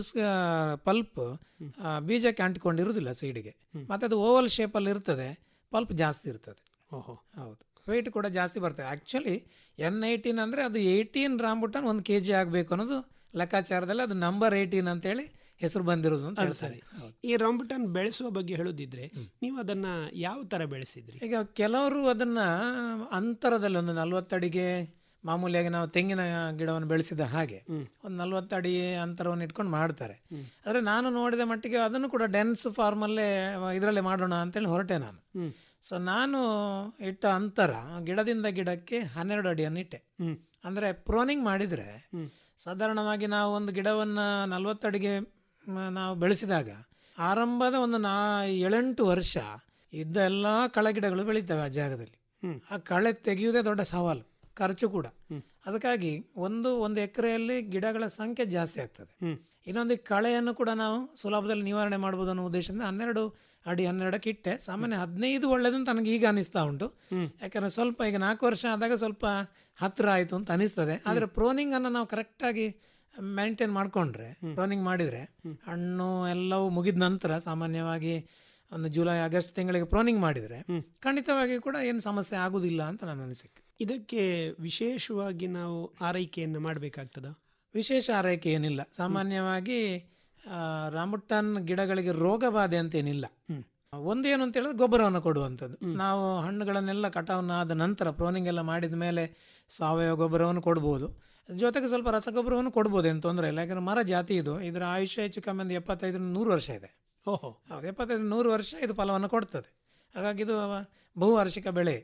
ಪಲ್ಪ್ ಬೀಜಕ್ಕೆ ಅಂಟಿಕೊಂಡಿರುವುದಿಲ್ಲ ಸೈಡಿಗೆ ಮತ್ತು ಅದು ಓವಲ್ ಶೇಪಲ್ಲಿ ಇರ್ತದೆ ಪಲ್ಪ್ ಜಾಸ್ತಿ ಇರ್ತದೆ ಓಹೋ ಹೌದು ವೆಯ್ಟ್ ಕೂಡ ಜಾಸ್ತಿ ಬರ್ತದೆ ಆ್ಯಕ್ಚುಲಿ ಎನ್ ಏಯ್ಟೀನ್ ಅಂದರೆ ಅದು ಏಯ್ಟೀನ್ ರಾಂಬುಟಾನ್ ಒಂದು ಕೆ ಜಿ ಆಗಬೇಕು ಅನ್ನೋದು ಲೆಕ್ಕಾಚಾರದಲ್ಲಿ ಅದು ನಂಬರ್ ಏಯ್ಟೀನ್ ಅಂತೇಳಿ ಹೆಸರು ಬಂದಿರೋದು ಅಂತ ಅದು ಹೇಳ್ತಾರೆ ಸರಿ ಈ ರಂಬುಟಾನ್ ಬೆಳೆಸುವ ಬಗ್ಗೆ ಹೇಳುದಿದ್ರೆ ನೀವು ಅದನ್ನ ಯಾವ ತರ ಬೆಳೆಸಿದ್ರಿ ಈಗ ಕೆಲವರು ಅದನ್ನ ಅಂತರದಲ್ಲಿ ಒಂದು ನಲ್ವತ್ತಡಿಗೆ ಮಾಮೂಲಿಯಾಗಿ ನಾವು ತೆಂಗಿನ ಗಿಡವನ್ನು ಬೆಳೆಸಿದ ಹಾಗೆ ಒಂದು ನಲ್ವತ್ತಡಿ ಅಂತರವನ್ನು ಇಟ್ಕೊಂಡು ಮಾಡ್ತಾರೆ ಆದರೆ ನಾನು ನೋಡಿದ ಮಟ್ಟಿಗೆ ಅದನ್ನು ಕೂಡ ಡೆನ್ಸ್ ಫಾರ್ಮಲ್ಲೇ ಇದರಲ್ಲೇ ಮಾಡೋಣ ಅಂತೇಳಿ ಹೊರಟೆ ನಾನು ಸೊ ನಾನು ಇಟ್ಟ ಅಂತರ ಗಿಡದಿಂದ ಗಿಡಕ್ಕೆ ಹನ್ನೆರಡು ಅಡಿಯನ್ನು ಇಟ್ಟೆ ಅಂದರೆ ಪ್ರೋನಿಂಗ್ ಮಾಡಿದರೆ ಸಾಧಾರಣವಾಗಿ ನಾವು ಒಂದು ಗಿಡವನ್ನು ನಲ್ವತ್ತಡಿಗೆ ಮ, ನಾವು ಬೆಳೆಸಿದಾಗ ಆರಂಭದ ಒಂದು ನಾ ಏಳೆಂಟು ವರ್ಷ ಇದ್ದ ಎಲ್ಲ ಕಳೆ ಗಿಡಗಳು ಬೆಳೀತವೆ ಆ ಜಾಗದಲ್ಲಿ ಆ ಕಳೆ ತೆಗೆಯುವುದೇ ದೊಡ್ಡ ಸವಾಲು ಖರ್ಚು ಕೂಡ ಅದಕ್ಕಾಗಿ ಒಂದು ಒಂದು ಎಕರೆಯಲ್ಲಿ ಗಿಡಗಳ ಸಂಖ್ಯೆ ಜಾಸ್ತಿ ಆಗ್ತದೆ ಇನ್ನೊಂದು ಈ ಕಳೆಯನ್ನು ಕೂಡ ನಾವು ಸುಲಭದಲ್ಲಿ ನಿವಾರಣೆ ಮಾಡ್ಬೋದು ಅನ್ನೋ ಉದ್ದೇಶದಿಂದ ಹನ್ನೆರಡು ಅಡಿ ಹನ್ನೆರಡಕ್ಕೆ ಇಟ್ಟೆ ಸಾಮಾನ್ಯ ಹದಿನೈದು ಒಳ್ಳೇದಂತ ನನಗೆ ಈಗ ಅನಿಸ್ತಾ ಉಂಟು ಯಾಕಂದ್ರೆ ಸ್ವಲ್ಪ ಈಗ ನಾಲ್ಕು ವರ್ಷ ಆದಾಗ ಸ್ವಲ್ಪ ಹತ್ತಿರ ಆಯಿತು ಅಂತ ಅನಿಸ್ತದೆ ಆದರೆ ಪ್ರೋನಿಂಗ್ ಅನ್ನು ನಾವು ಕರೆಕ್ಟಾಗಿ ಮೇಂಟೈನ್ ಮಾಡಿಕೊಂಡ್ರೆ ಪ್ರೋನಿಂಗ್ ಮಾಡಿದರೆ ಹಣ್ಣು ಎಲ್ಲವೂ ಮುಗಿದ ನಂತರ ಸಾಮಾನ್ಯವಾಗಿ ಒಂದು ಜುಲೈ ಆಗಸ್ಟ್ ತಿಂಗಳಿಗೆ ಪ್ರೋನಿಂಗ್ ಮಾಡಿದರೆ ಖಂಡಿತವಾಗಿ ಕೂಡ ಏನು ಸಮಸ್ಯೆ ಆಗುವುದಿಲ್ಲ ಅಂತ ನನ್ನ ಅನಿಸಿಕೆ ಇದಕ್ಕೆ ವಿಶೇಷವಾಗಿ ನಾವು ಆರೈಕೆಯನ್ನು ಮಾಡಬೇಕಾಗ್ತದ ವಿಶೇಷ ಆರೈಕೆ ಏನಿಲ್ಲ ಸಾಮಾನ್ಯವಾಗಿ ಆ, ರಾಂಬುಟಾನ್ ಗಿಡಗಳಿಗೆ ರೋಗ ಬಾಧೆ ಅಂತೇನಿಲ್ಲ ಒಂದೇನು ಅಂತ ಹೇಳಿದ್ರೆ ಗೊಬ್ಬರವನ್ನು ಕೊಡುವಂಥದ್ದು ನಾವು ಹಣ್ಣುಗಳನ್ನೆಲ್ಲ ಕಟಾವನ್ನು ಆದ ನಂತರ ಪ್ರೋನಿಂಗ್ ಎಲ್ಲ ಮಾಡಿದ ಮೇಲೆ ಸಾವಯವ ಗೊಬ್ಬರವನ್ನು ಕೊಡ್ಬೋದು ಜೊತೆಗೆ ಸ್ವಲ್ಪ ರಸಗೊಬ್ಬರವನ್ನು ಕೊಡ್ಬೋದು ಏನು ತೊಂದರೆ ಇಲ್ಲ ಯಾಕಂದ್ರೆ ಮರ ಜಾತಿ ಇದು ಇದರ ಆಯುಷ್ಯ ಹೆಚ್ಚು ಕಮ್ಮಿ ಒಂದು ಎಪ್ಪತ್ತೈದರಿಂದ ನೂರು ವರ್ಷ ಇದೆ ಓಹೋ ಹೌದು ಎಪ್ಪತ್ತೈದು ನೂರು ವರ್ಷ ಇದು ಫಲವನ್ನು ಕೊಡ್ತದೆ ಹಾಗಾಗಿ ಇದು ಬಹುವಾರ್ಷಿಕ ಬೆಳೆ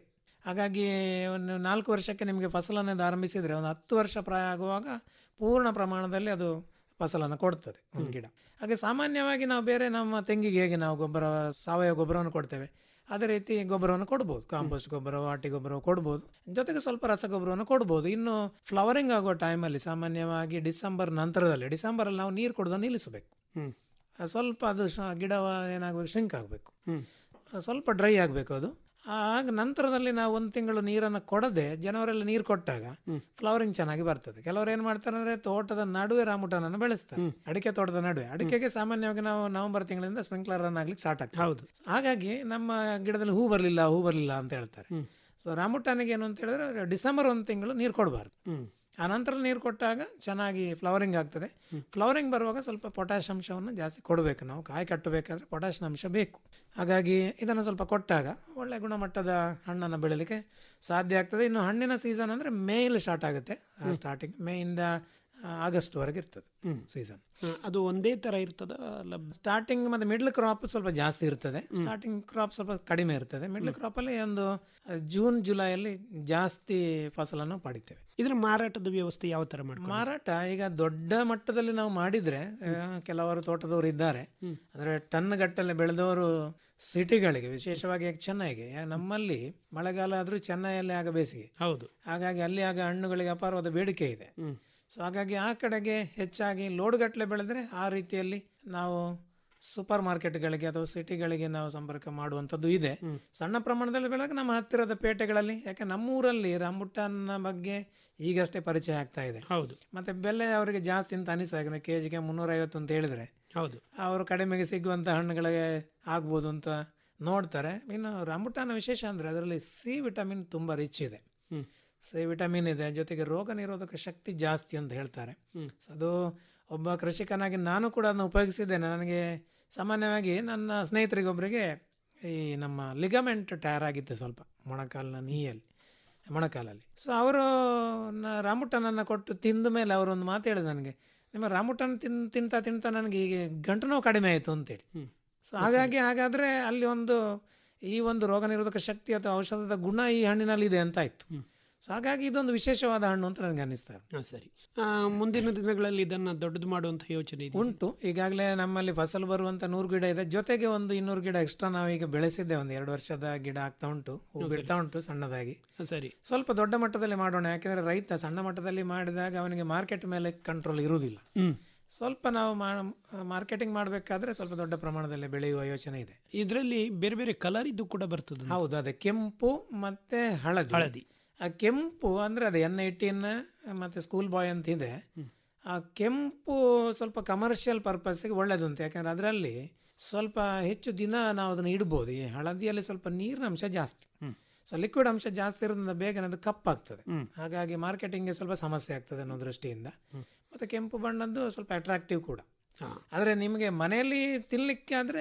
ಹಾಗಾಗಿ ಒಂದು ನಾಲ್ಕು ವರ್ಷಕ್ಕೆ ನಿಮಗೆ ಫಸಲನ್ನು ಆರಂಭಿಸಿದರೆ ಒಂದು ಹತ್ತು ವರ್ಷ ಪ್ರಾಯ ಆಗುವಾಗ ಪೂರ್ಣ ಪ್ರಮಾಣದಲ್ಲಿ ಅದು ಫಸಲನ್ನು ಕೊಡ್ತದೆ ಒಂದು ಗಿಡ ಹಾಗೆ ಸಾಮಾನ್ಯವಾಗಿ ನಾವು ಬೇರೆ ನಮ್ಮ ತೆಂಗಿಗೆ ಹೇಗೆ ನಾವು ಗೊಬ್ಬರ ಸಾವಯವ ಗೊಬ್ಬರವನ್ನು ಕೊಡ್ತೇವೆ ಅದೇ ರೀತಿ ಗೊಬ್ಬರವನ್ನು ಕೊಡ್ಬೋದು ಕಾಂಪೋಸ್ಟ್ ಗೊಬ್ಬರ ವಾಟಿ ಗೊಬ್ಬರ ಕೊಡ್ಬೋದು ಜೊತೆಗೆ ಸ್ವಲ್ಪ ರಸಗೊಬ್ಬರವನ್ನು ಕೊಡ್ಬೋದು ಇನ್ನು ಫ್ಲವರಿಂಗ್ ಆಗೋ ಟೈಮಲ್ಲಿ ಸಾಮಾನ್ಯವಾಗಿ ಡಿಸೆಂಬರ್ ನಂತರದಲ್ಲಿ ಡಿಸೆಂಬರಲ್ಲಿ ನಾವು ನೀರು ಕೊಡೋದನ್ನು ನಿಲ್ಲಿಸಬೇಕು ಹ್ಮ್. ಆ, ಸ್ವಲ್ಪ ಅದು ಶ ಗಿಡ ಏನಾಗಬೇಕು ಶಿಂಕ್ ಆಗಬೇಕು ಸ್ವಲ್ಪ ಡ್ರೈ ಆಗಬೇಕು ಅದು ಆಗ ನಂತರದಲ್ಲಿ ನಾವು ಒಂದು ತಿಂಗಳು ನೀರನ್ನು ಕೊಡದೆ ಜನವರಲ್ಲಿ ನೀರು ಕೊಟ್ಟಾಗ ಫ್ಲವರಿಂಗ್ ಚೆನ್ನಾಗಿ ಬರ್ತದೆ ಕೆಲವರು ಏನು ಮಾಡ್ತಾರೆ ಅಂದ್ರೆ ತೋಟದ ನಡುವೆ ರಾಮುಟನನ್ನು ಬೆಳೆಸ್ತಾರೆ ಅಡಿಕೆ ತೋಟದ ನಡುವೆ ಅಡಿಕೆಗೆ ಸಾಮಾನ್ಯವಾಗಿ ನಾವು ನವೆಂಬರ್ ತಿಂಗಳಿಂದ ಸ್ಪ್ರಿಂಕ್ಲರ್ ರನ್ ಆಗ್ಲಿಕ್ಕೆ ಸ್ಟಾರ್ಟ್ ಆಗ್ತದೆ ಹೌದು ಹಾಗಾಗಿ ನಮ್ಮ ಗಿಡದಲ್ಲಿ ಹೂ ಬರಲಿಲ್ಲ ಹೂ ಬರಲಿಲ್ಲ ಅಂತ ಹೇಳ್ತಾರೆ ಸೊ ರಾಮುಟಾನಿಗೆ ಏನು ಅಂತ ಹೇಳಿದ್ರೆ ಡಿಸೆಂಬರ್ ಒಂದು ತಿಂಗಳು ನೀರು ಕೊಡಬಾರ್ದು ಆ ನಂತರ ನೀರು ಕೊಟ್ಟಾಗ ಚೆನ್ನಾಗಿ ಫ್ಲವರಿಂಗ್ ಆಗ್ತದೆ ಫ್ಲವರಿಂಗ್ ಬರುವಾಗ ಸ್ವಲ್ಪ ಪೊಟ್ಯಾಶ್ ಅಂಶವನ್ನು ಜಾಸ್ತಿ ಕೊಡಬೇಕು ನಾವು ಕಾಯಿ ಕಟ್ಟಬೇಕಾದ್ರೆ ಪೊಟ್ಯಾಶ್ ಅಂಶ ಬೇಕು ಹಾಗಾಗಿ ಇದನ್ನು ಸ್ವಲ್ಪ ಕೊಟ್ಟಾಗ ಒಳ್ಳೆ ಗುಣಮಟ್ಟದ ಹಣ್ಣನ್ನು ಬೆಳೀಲಿಕ್ಕೆ ಸಾಧ್ಯ ಆಗ್ತದೆ ಇನ್ನು ಹಣ್ಣಿನ ಸೀಸನ್ ಅಂದರೆ ಮೇಯಲ್ಲಿ ಸ್ಟಾರ್ಟ್ ಆಗುತ್ತೆ ಸ್ಟಾರ್ಟಿಂಗ್ ಮೇಯಿಂದ ಆಗಸ್ಟ್ವರೆಗೆ ಇರ್ತದೆ ಸೀಸನ್ ಹ, ಅದು ಒಂದೇ ತರ ಇರ್ತದ ಅಲ್ಲ ಸ್ಟಾರ್ಟಿಂಗ್ ಮತ್ತೆ ಮಿಡ್ಲ್ ಕ್ರಾಪ್ ಸ್ವಲ್ಪ ಜಾಸ್ತಿ ಇರ್ತದೆ ಸ್ಟಾರ್ಟಿಂಗ್ ಕ್ರಾಪ್ ಸ್ವಲ್ಪ ಕಡಿಮೆ ಇರ್ತದೆ ಮಿಡ್ಲ್ ಕ್ರಾಪ್ ಅಲ್ಲಿ ಒಂದು ಜೂನ್ ಜುಲೈಯಲ್ಲಿ ಜಾಸ್ತಿ ಫಸಲನ್ನು ಪಡಿತೇವೆ ಇದರ ಮಾರಾಟದ ವ್ಯವಸ್ಥೆ ಯಾವ ತರ ಮಾಡ್ಕೊಂಡು ಮಾರಾಟ ಈಗ ದೊಡ್ಡ ಮಟ್ಟದಲ್ಲಿ ನಾವು ಮಾಡಿದ್ರೆ ಆ, ಕೆಲವರು ತೋಟದವರು ಇದ್ದಾರೆ ಅಂದ್ರೆ ಟನ್ ಗಟ್ಟಲೆ ಬೆಳೆದವರು ಸಿಟಿಗಳಿಗೆ ವಿಶೇಷವಾಗಿ ಈಗ ಚೆನ್ನೈಗೆ ಯಾ- ನಮ್ಮಲ್ಲಿ ಮಳೆಗಾಲ ಆದ್ರೂ ಚೆನ್ನೈಯಲ್ಲಿ ಆಗ ಬೇಸಿಗೆ ಹೌದು ಹಾಗಾಗಿ ಅಲ್ಲಿ ಆಗ ಹಣ್ಣುಗಳಿಗೆ ಅಪಾರವಾದ ಬೇಡಿಕೆ ಇದೆ ಸೊ ಹಾಗಾಗಿ ಆ ಕಡೆಗೆ ಹೆಚ್ಚಾಗಿ ಲೋಡ್ಗಟ್ಟಲೆ ಬೆಳೆದ್ರೆ ಆ ರೀತಿಯಲ್ಲಿ ನಾವು ಸೂಪರ್ ಮಾರ್ಕೆಟ್ಗಳಿಗೆ ಅಥವಾ ಸಿಟಿಗಳಿಗೆ ನಾವು ಸಂಪರ್ಕ ಮಾಡುವಂಥದ್ದು ಇದೆ ಸಣ್ಣ ಪ್ರಮಾಣದಲ್ಲಿ ಬೆಳೆದಾಗ ನಮ್ಮ ಹತ್ತಿರದ ಪೇಟೆಗಳಲ್ಲಿ ಯಾಕೆ ನಮ್ಮೂರಲ್ಲಿ ರಂಬುಟಾನ್ನ ಬಗ್ಗೆ ಈಗಷ್ಟೇ ಪರಿಚಯ ಆಗ್ತಾ ಇದೆ ಹೌದು ಮತ್ತೆ ಬೆಲೆ ಅವರಿಗೆ ಜಾಸ್ತಿ ಅಂತ ಅನಿಸಾಗ ಕೆ ಜಿಗೆ ಮುನ್ನೂರೈವತ್ತು ಅಂತ ಹೇಳಿದ್ರೆ ಹೌದು ಅವರು ಕಡಿಮೆಗೆ ಸಿಗುವಂಥ ಹಣ್ಣುಗಳಿಗೆ ಆಗ್ಬೋದು ಅಂತ ನೋಡ್ತಾರೆ ಇನ್ನು ರಂಬುಟಾನ ವಿಶೇಷ ಅಂದರೆ ಅದರಲ್ಲಿ ಸಿ ವಿಟಮಿನ್ ತುಂಬ ರಿಚ್ ಇದೆ ಸಿ ವಿಟಮಿನ್ ಇದೆ ಜೊತೆಗೆ ರೋಗ ನಿರೋಧಕ ಶಕ್ತಿ ಜಾಸ್ತಿ ಅಂತ ಹೇಳ್ತಾರೆ ಸೊ ಅದು ಒಬ್ಬ ಕೃಷಿಕನಾಗಿ ನಾನು ಕೂಡ ಅದನ್ನು ಉಪಯೋಗಿಸಿದ್ದೇನೆ ನನಗೆ ಸಾಮಾನ್ಯವಾಗಿ ನನ್ನ ಸ್ನೇಹಿತರಿಗೊಬ್ಬರಿಗೆ ಈ ನಮ್ಮ ಲಿಗಮೆಂಟ್ ಟೈರ್ ಆಗಿತ್ತು ಸ್ವಲ್ಪ ಮೊಣಕಾಲಿನ ನೀಯಲ್ಲಿ ಮೊಣಕಾಲಲ್ಲಿ ಸೊ ಅವರು ರಾಮುಟನನ್ನು ಕೊಟ್ಟು ತಿಂದ ಮೇಲೆ ಅವರು ಒಂದು ಮಾತು ಹೇಳಿದ್ರು ನನಗೆ ನಿಮ್ಮ ರಾಮುಟನ್ ತಿನ್ ತಿಂತಾ ತಿಂತಾ ನನಗೆ ಈಗ ಗಂಟು ನೋವು ಕಡಿಮೆ ಆಯಿತು ಅಂತೇಳಿ ಸೊ ಹಾಗಾಗಿ ಹಾಗಾದರೆ ಅಲ್ಲಿ ಒಂದು ಈ ಒಂದು ರೋಗ ನಿರೋಧಕ ಶಕ್ತಿ ಅಥವಾ ಔಷಧದ ಗುಣ ಈ ಹಣ್ಣಿನಲ್ಲಿ ಇದೆ ಅಂತ ಆಯಿತು ಸೊ ಹಾಗಾಗಿ ಇದೊಂದು ವಿಶೇಷವಾದ ಹಣ್ಣು ಅಂತ ನನಗೆ ಅನ್ನಿಸ್ತಾ ಇದೆ. ಹಾ, ಸರಿ ಆ, ಮುಂದಿನ ದಿನಗಳಲ್ಲಿ ಇದನ್ನ ದೊಡ್ಡದು ಮಾಡುವಂತ ಯೋಚನೆ ಇದೆ ಉಂಟು ಈಗಾಗಲೇ ನಮ್ಮಲ್ಲಿ ಫಸಲು ಬರುವಂತ ನೂರು ಗಿಡ ಇದೆ ಜೊತೆಗೆ ಒಂದು ಇನ್ನೂರು ಗಿಡ ಎಕ್ಸ್ಟ್ರಾ ನಾವೀಗ ಬೆಳೆಸಿದ್ದೆ ಒಂದು ಎರಡು ವರ್ಷದ ಗಿಡ ಆಗ್ತಾ ಉಂಟು ಹೂ ಬಿಡ್ತಾ ಉಂಟು ಸಣ್ಣದಾಗಿ ಸರಿ ಸ್ವಲ್ಪ ದೊಡ್ಡ ಮಟ್ಟದಲ್ಲಿ ಮಾಡೋಣ ಯಾಕೆಂದ್ರೆ ರೈತ ಸಣ್ಣ ಮಟ್ಟದಲ್ಲಿ ಮಾಡಿದಾಗ ಅವನಿಗೆ ಮಾರ್ಕೆಟ್ ಮೇಲೆ ಕಂಟ್ರೋಲ್ ಇರುವುದಿಲ್ಲ ಹ್ಮ್ ಸ್ವಲ್ಪ ನಾವು ಮಾರ್ಕೆಟಿಂಗ್ ಮಾಡಬೇಕಾದ್ರೆ ಸ್ವಲ್ಪ ದೊಡ್ಡ ಪ್ರಮಾಣದಲ್ಲಿ ಬೆಳೆಯುವ ಯೋಚನೆ ಇದೆ ಇದರಲ್ಲಿ ಬೇರೆ ಬೇರೆ ಕಲರ್ ಇದ್ದು ಕೂಡ ಬರ್ತದೆ ಹೌದು ಅದೇ ಕೆಂಪು ಮತ್ತೆ ಹಳದಿ ಹಳದಿ. ಆ ಕೆಂಪು ಅಂದ್ರೆ ಅದೇ ಎನ್ ಏಯ್ಟೀನ್ ಮತ್ತೆ ಸ್ಕೂಲ್ ಬಾಯ್ ಅಂತ ಇದೆ ಆ ಕೆಂಪು ಸ್ವಲ್ಪ ಕಮರ್ಷಿಯಲ್ ಪರ್ಪಸ್ಗೆ ಒಳ್ಳೇದುಂಟು ಯಾಕಂದ್ರೆ ಅದರಲ್ಲಿ ಸ್ವಲ್ಪ ಹೆಚ್ಚು ದಿನ ನಾವು ಅದನ್ನು ಇಡ್ಬೋದು ಈ ಹಳದಿಯಲ್ಲಿ ಸ್ವಲ್ಪ ನೀರಿನ ಅಂಶ ಜಾಸ್ತಿ ಸೊ ಲಿಕ್ವಿಡ್ ಅಂಶ ಜಾಸ್ತಿ ಇರೋದ್ರಿಂದ ಬೇಗನೆ ಅದು ಕಪ್ಪಾಗ್ತದೆ ಹಾಗಾಗಿ ಮಾರ್ಕೆಟಿಂಗ್ಗೆ ಸ್ವಲ್ಪ ಸಮಸ್ಯೆ ಆಗ್ತದೆ ಅನ್ನೋ ದೃಷ್ಟಿಯಿಂದ ಮತ್ತೆ ಕೆಂಪು ಬಣ್ಣದ್ದು ಸ್ವಲ್ಪ ಅಟ್ರಾಕ್ಟಿವ್ ಕೂಡ ಆದರೆ ನಿಮಗೆ ಮನೆಯಲ್ಲಿ ತಿನ್ನಲಿಕ್ಕೆ ಆದರೆ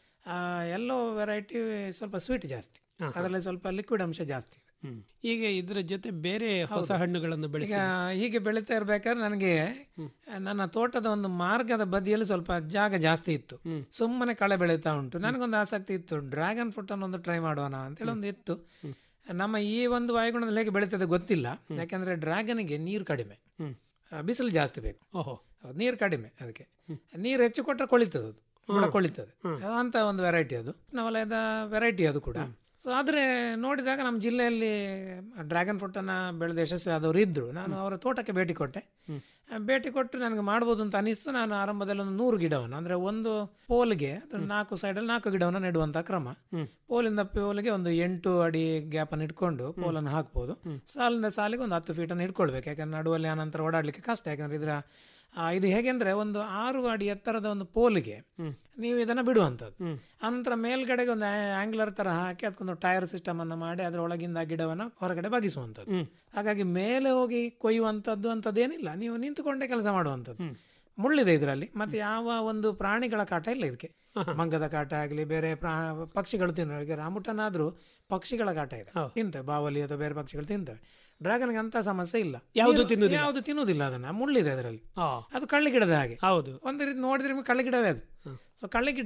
ಎಲ್ಲೋ ವೆರೈಟಿ ಸ್ವಲ್ಪ ಸ್ವೀಟ್ ಜಾಸ್ತಿ ಅದರಲ್ಲಿ ಸ್ವಲ್ಪ ಲಿಕ್ವಿಡ್ ಅಂಶ ಜಾಸ್ತಿ ಇದೆ ಹ್ಮ್. ಈಗ ಇದರ ಜೊತೆ ಬೇರೆ ಹೊಸ ಹಣ್ಣುಗಳನ್ನು ಬೆಳೆಸಿ ಈಗ ಹೀಗೆ ಬೆಳೀತಾ ಇರ್ಬೇಕಾದ್ರೆ ನನಗೆ ನನ್ನ ತೋಟದ ಒಂದು ಮಾರ್ಗದ ಬದಿಯಲ್ಲಿ ಸ್ವಲ್ಪ ಜಾಗ ಜಾಸ್ತಿ ಇತ್ತು ಸುಮ್ಮನೆ ಕಳೆ ಬೆಳೀತಾ ಉಂಟು ನನಗೊಂದು ಆಸಕ್ತಿ ಇತ್ತು ಡ್ರ್ಯಾಗನ್ ಫ್ರೂಟ್ ಅನ್ನು ಒಂದು ಟ್ರೈ ಮಾಡೋಣ ಅಂತೇಳಿ ಒಂದು ಇತ್ತು ನಮ್ಮ ಈ ಒಂದು ವಾಯುಗುಣದಲ್ಲಿ ಹೇಗೆ ಬೆಳೀತದೆ ಗೊತ್ತಿಲ್ಲ ಯಾಕಂದ್ರೆ ಡ್ರ್ಯಾಗನ್ಗೆ ನೀರು ಕಡಿಮೆ ಆ, ಬಿಸಿಲು ಜಾಸ್ತಿ ಬೇಕು ಓಹೋ ನೀರು ಕಡಿಮೆ ಅದಕ್ಕೆ ನೀರು ಹೆಚ್ಚು ಕೊಟ್ಟರೆ ಕೊಳಿತದೆ ಅದು ಬುಡ ಕೊಳಿತದೆ ಅಂತ ಒಂದು ವೆರೈಟಿ ಅದು ನವಲಯದ ವೆರೈಟಿ ಅದು ಕೂಡ ಸೊ ಆದರೆ ನೋಡಿದಾಗ ನಮ್ಮ ಜಿಲ್ಲೆಯಲ್ಲಿ ಡ್ರ್ಯಾಗನ್ ಫ್ರೂಟನ್ನು ಬೆಳೆದ ಯಶಸ್ವಿ ಆದವರು ಇದ್ದರು ನಾನು ಅವರ ತೋಟಕ್ಕೆ ಭೇಟಿ ಕೊಟ್ಟೆ ಆ, ಭೇಟಿ ಕೊಟ್ಟು ನನಗೆ ಮಾಡ್ಬೋದು ಅಂತ ಅನಿಸ್ತು ನಾನು ಆರಂಭದಲ್ಲಿ ಒಂದು ನೂರು ಗಿಡವನ್ನು ಅಂದರೆ ಒಂದು ಪೋಲ್ಗೆ ಅದು ನಾಲ್ಕು ಸೈಡಲ್ಲಿ ನಾಲ್ಕು ಗಿಡವನ್ನು ನೆಡುವಂಥ ಕ್ರಮ ಪೋಲಿಂದ ಪೋಲಿಗೆ ಒಂದು ಎಂಟು ಅಡಿ ಗ್ಯಾಪನ್ನು ಇಟ್ಕೊಂಡು ಪೋಲನ್ನು ಹಾಕ್ಬೋದು ಸಾಲಿಂದ ಸಾಲಿಗೆ ಒಂದು ಹತ್ತು ಫೀಟನ್ನು ಇಟ್ಕೊಳ್ಬೇಕು ಯಾಕಂದ್ರೆ ನಡುವಲ್ಲಿ ಆನಂತರ ಓಡಾಡಲಿಕ್ಕೆ ಕಷ್ಟ ಯಾಕಂದ್ರೆ ಇದರ ಆ, ಇದು ಹೇಗೆಂದ್ರೆ ಒಂದು ಆರು ಅಡಿ ಎತ್ತರದ ಒಂದು ಪೋಲಿಗೆ ನೀವು ಇದನ್ನ ಬಿಡುವಂಥದ್ದು ಅನಂತರ ಮೇಲ್ಗಡೆಗೆ ಒಂದು ಆಂಗ್ಲರ್ ತರ ಹಾಕಿ ಅದಕ್ಕೊಂದು ಟೈರ್ ಸಿಸ್ಟಮ್ ಅನ್ನು ಮಾಡಿ ಅದರ ಒಳಗಿಂದ ಆ ಗಿಡವನ್ನು ಹೊರಗಡೆ ಬಗಿಸುವಂಥದ್ದು ಹಾಗಾಗಿ ಮೇಲೆ ಹೋಗಿ ಕೊಯ್ಯುವಂಥದ್ದು ಅಂತದ್ದೇನಿಲ್ಲ ನೀವು ನಿಂತುಕೊಂಡೇ ಕೆಲಸ ಮಾಡುವಂಥದ್ದು ಮುಳ್ಳಿದೆ ಇದರಲ್ಲಿ ಮತ್ತೆ ಯಾವ ಒಂದು ಪ್ರಾಣಿಗಳ ಕಾಟ ಇಲ್ಲ ಇದಕ್ಕೆ ಮಂಗದ ಕಾಟ ಆಗಲಿ ಬೇರೆ ಪ್ರಾ ಪಕ್ಷಿಗಳು ತಿನ್ನೋ ಈಗ ರಾಮುಟನಾದ್ರೂ ಪಕ್ಷಿಗಳ ಕಾಟ ಇದೆ ತಿಂತವೆ ಬಾವಲಿ ಅಥವಾ ಬೇರೆ ಪಕ್ಷಿಗಳು ತಿಂತವೆ ಡ್ರ್ಯಾಗನ್ಗೆ ಅಂತ ಸಮಸ್ಯೆ ಇಲ್ಲ ಯಾವುದು ನೀರು- ತಿನ್ನುವುದಿಲ್ಲ? ಯಾವುದು ತಿನ್ನುವುದಿಲ್ಲ ಅದನ್ನ ಮುಳ್ಳಿದೆ ಅದರಲ್ಲಿ ಆ, ಅದು ಕಳ್ಳಿ ಗಿಡದ ಹಾಗೆ ಹೌದು ಒಂದು ರೀತಿ ನೋಡಿದ್ರೆ ನಿಮಗೆ ಕಳ್ಳಿ ಗಿಡವೇ ಅದು ಸೊ ಕಳ್ಳಿ ಗಿಡವೇ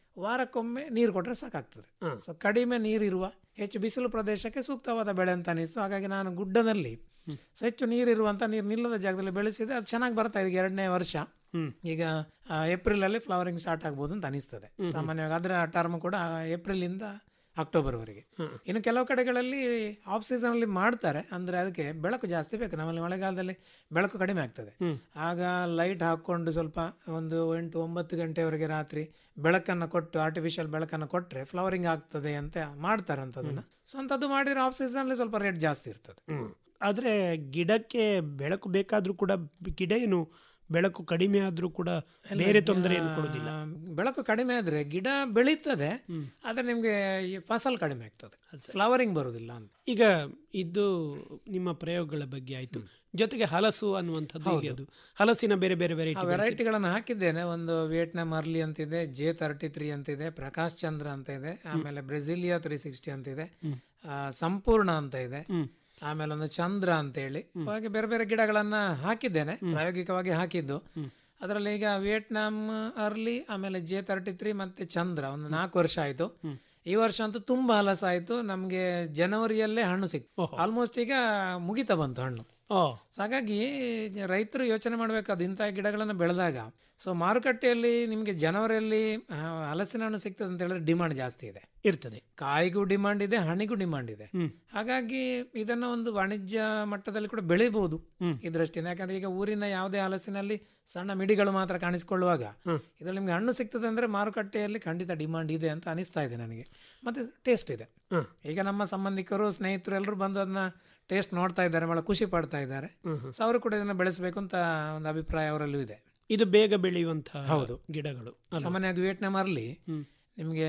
ವಾರಕ್ಕೊಮ್ಮೆ ನೀರು ಕೊಟ್ಟರೆ ಸಾಕಾಗ್ತದೆ ಸೊ ಕಡಿಮೆ ನೀರಿರುವ ಹೆಚ್ಚು ಬಿಸಿಲು ಪ್ರದೇಶಕ್ಕೆ ಸೂಕ್ತವಾದ ಬೆಳೆ ಅಂತ ಅನಿಸ್ತು ಹಾಗಾಗಿ ನಾನು ಗುಡ್ಡದಲ್ಲಿ ಸೊ ಹೆಚ್ಚು ನೀರಿರುವಂಥ ನೀರು ನಿಲ್ಲದ ಜಾಗದಲ್ಲಿ ಬೆಳೆಸಿದೆ ಅದು ಚೆನ್ನಾಗಿ ಬರ್ತಾ ಇದೆ ಈಗ ಎರಡನೇ ವರ್ಷ ಈಗ ಆ, ಏಪ್ರಿಲ್ ಅಲ್ಲಿ ಫ್ಲವರಿಂಗ್ ಸ್ಟಾರ್ಟ್ ಆಗ್ಬೋದು ಅಂತ ಅನಿಸ್ತದೆ ಸಾಮಾನ್ಯವಾಗಿ ಅದರ ಟರ್ಮ್ ಕೂಡ ಏಪ್ರಿಲ್ ಇಂದ ಅಕ್ಟೋಬರ್ ವರೆಗೆ ಇನ್ನು ಕೆಲವು ಕಡೆಗಳಲ್ಲಿ ಆಫ್ ಸೀಸನ್ ಅಲ್ಲಿ ಮಾಡ್ತಾರೆ ಅಂದ್ರೆ ಅದಕ್ಕೆ ಬೆಳಕು ಜಾಸ್ತಿ ಬೇಕು ನಮ್ಮಲ್ಲಿ ಮಳೆಗಾಲದಲ್ಲಿ ಬೆಳಕು ಕಡಿಮೆ ಆಗ್ತದೆ ಆಗ ಲೈಟ್ ಹಾಕೊಂಡು ಸ್ವಲ್ಪ ಒಂದು ಎಂಟು ಒಂಬತ್ತು ಗಂಟೆವರೆಗೆ ರಾತ್ರಿ ಬೆಳಕನ್ನು ಕೊಟ್ಟು ಆರ್ಟಿಫಿಷಿಯಲ್ ಬೆಳಕನ್ನು ಕೊಟ್ಟರೆ ಫ್ಲವರಿಂಗ್ ಆಗ್ತದೆ ಅಂತ ಮಾಡ್ತಾರೆ ಅಂತದನ್ನ ಸೊ ಅಂಥದ್ದು ಮಾಡಿದ್ರೆ ಆಫ್ ಸೀಸನ್ ಅಲ್ಲಿ ಸ್ವಲ್ಪ ರೇಟ್ ಜಾಸ್ತಿ ಇರ್ತದೆ ಆದರೆ ಗಿಡಕ್ಕೆ ಬೆಳಕು ಬೇಕಾದರೂ ಕೂಡ ಗಿಡ ಏನು ಬೆಳಕು ಕಡಿಮೆ ಆದರೂ ಕೂಡ ಬೇರೆ ತೊಂದರೆಯನ್ನು ಕೊಡೋದಿಲ್ಲ ಆ, ಬೆಳಕು ಕಡಿಮೆ ಆದ್ರೆ ಗಿಡ ಬೆಳೀತದೆ ಆದ್ರೆ ನಿಮ್ಗೆ ಈ ಫಸಲ್ ಕಡಿಮೆ ಆಗ್ತದೆ ಫ್ಲವರಿಂಗ್ ಬರುದಿಲ್ಲ ಅಂತ ಈಗ ಇದು ನಿಮ್ಮ ಪ್ರಯೋಗಗಳ ಬಗ್ಗೆ ಆಯ್ತು ಜೊತೆಗೆ ಹಲಸು ಅನ್ನುವಂಥದ್ದು ಇಲ್ಲಿ ಅದು ಹಲಸಿನ ಬೇರೆ ಬೇರೆ ಆ ವೆರೈಟಿ ವೆರೈಟಿಗಳನ್ನು ಹಾಕಿದ್ದೇನೆ ಒಂದು ವಿಯೆಟ್ನಾಂ ಅರ್ಲಿ ಅಂತಿದೆ ಜೆ ತರ್ಟಿ ತ್ರೀ ಅಂತಿದೆ ಪ್ರಕಾಶ್ ಚಂದ್ರ ಅಂತ ಇದೆ ಆಮೇಲೆ ಬ್ರೆಸಿಲಿಯಾ ತ್ರೀ ಸಿಕ್ಸ್ಟಿ ಅಂತಿದೆ ಆ, ಸಂಪೂರ್ಣ ಅಂತ ಇದೆ ಆಮೇಲೆ ಒಂದು ಚಂದ್ರ ಅಂತೇಳಿ ಹಾಗೆ ಬೇರೆ ಬೇರೆ ಗಿಡಗಳನ್ನ ಹಾಕಿದ್ದೇನೆ ಪ್ರಾಯೋಗಿಕವಾಗಿ ಹಾಕಿದ್ದು ಅದರಲ್ಲಿ ಈಗ ವಿಯೆಟ್ನಾಂ ಅರ್ಲಿ ಆಮೇಲೆ ಜೆ ತರ್ಟಿ ತ್ರೀ ಮತ್ತೆ ಚಂದ್ರ ಒಂದು ನಾಲ್ಕು ವರ್ಷ ಆಯ್ತು ಈ ವರ್ಷ ಅಂತೂ ತುಂಬಾ ಹಲಸ ಆಯ್ತು ನಮ್ಗೆ ಜನವರಿಯಲ್ಲೇ ಹಣ್ಣು ಸಿಕ್ತು ಆಲ್ಮೋಸ್ಟ್ ಈಗ ಮುಗಿತಾ ಬಂತು ಹಣ್ಣು ಓ ಸೊ ಹಾಗಾಗಿ ರೈತರು ಯೋಚನೆ ಮಾಡಬೇಕಾದ ಇಂಥ ಗಿಡಗಳನ್ನು ಬೆಳೆದಾಗ ಸೊ ಮಾರುಕಟ್ಟೆಯಲ್ಲಿ ನಿಮಗೆ ಜನವರಿಯಲ್ಲಿ ಆ, ಹಲಸಿನ ಹಣ್ಣು ಸಿಗ್ತದೆ ಅಂತ ಹೇಳಿದ್ರೆ ಡಿಮಾಂಡ್ ಜಾಸ್ತಿ ಇದೆ ಇರ್ತದೆ ಕಾಯಿಗೂ ಡಿಮಾಂಡ್ ಇದೆ ಹಣ್ಣಿಗೂ ಡಿಮಾಂಡ್ ಇದೆ ಹಾಗಾಗಿ ಇದನ್ನ ಒಂದು ವಾಣಿಜ್ಯ ಮಟ್ಟದಲ್ಲಿ ಕೂಡ ಬೆಳಿಬಹುದು ಈ ದೃಷ್ಟಿಯಿಂದ ಯಾಕಂದ್ರೆ ಈಗ ಊರಿನ ಯಾವುದೇ ಹಲಸಿನಲ್ಲಿ ಸಣ್ಣ ಮಿಡಿಗಳು ಮಾತ್ರ ಕಾಣಿಸಿಕೊಳ್ಳುವಾಗ ಇದ್ರಲ್ಲಿ ನಿಮ್ಗೆ ಹಣ್ಣು ಸಿಗ್ತದೆ ಅಂದ್ರೆ ಮಾರುಕಟ್ಟೆಯಲ್ಲಿ ಖಂಡಿತ ಡಿಮಾಂಡ್ ಇದೆ ಅಂತ ಅನಿಸ್ತಾ ಇದೆ ನನಗೆ ಮತ್ತೆ ಟೇಸ್ಟ್ ಇದೆ ಈಗ ನಮ್ಮ ಸಂಬಂಧಿಕರು ಸ್ನೇಹಿತರು ಎಲ್ಲರೂ ಬಂದು ಅದನ್ನ ಟೇಸ್ಟ್ ನೋಡ್ತಾ ಇದ್ದಾರೆ ಬಹಳ ಖುಷಿ ಪಡ್ತಾ ಇದ್ದಾರೆ ಸೊ ಅವರು ಕೂಡ ಇದನ್ನ ಬೆಳೆಸಬೇಕು ಅಂತ ಒಂದು ಅಭಿಪ್ರಾಯ ಅವರಲ್ಲೂ ಇದೆ ಇದು ಬೇಗ ಬೆಳೆಯುವಂತಹ ಹೌದು. ಗಿಡಗಳು ಅಲ್ವಾ? ಸಾಮಾನ್ಯವಾಗಿ ವಿಯೆಟ್ನಾಂ ಅಲ್ಲಿ ನಿಮಗೆ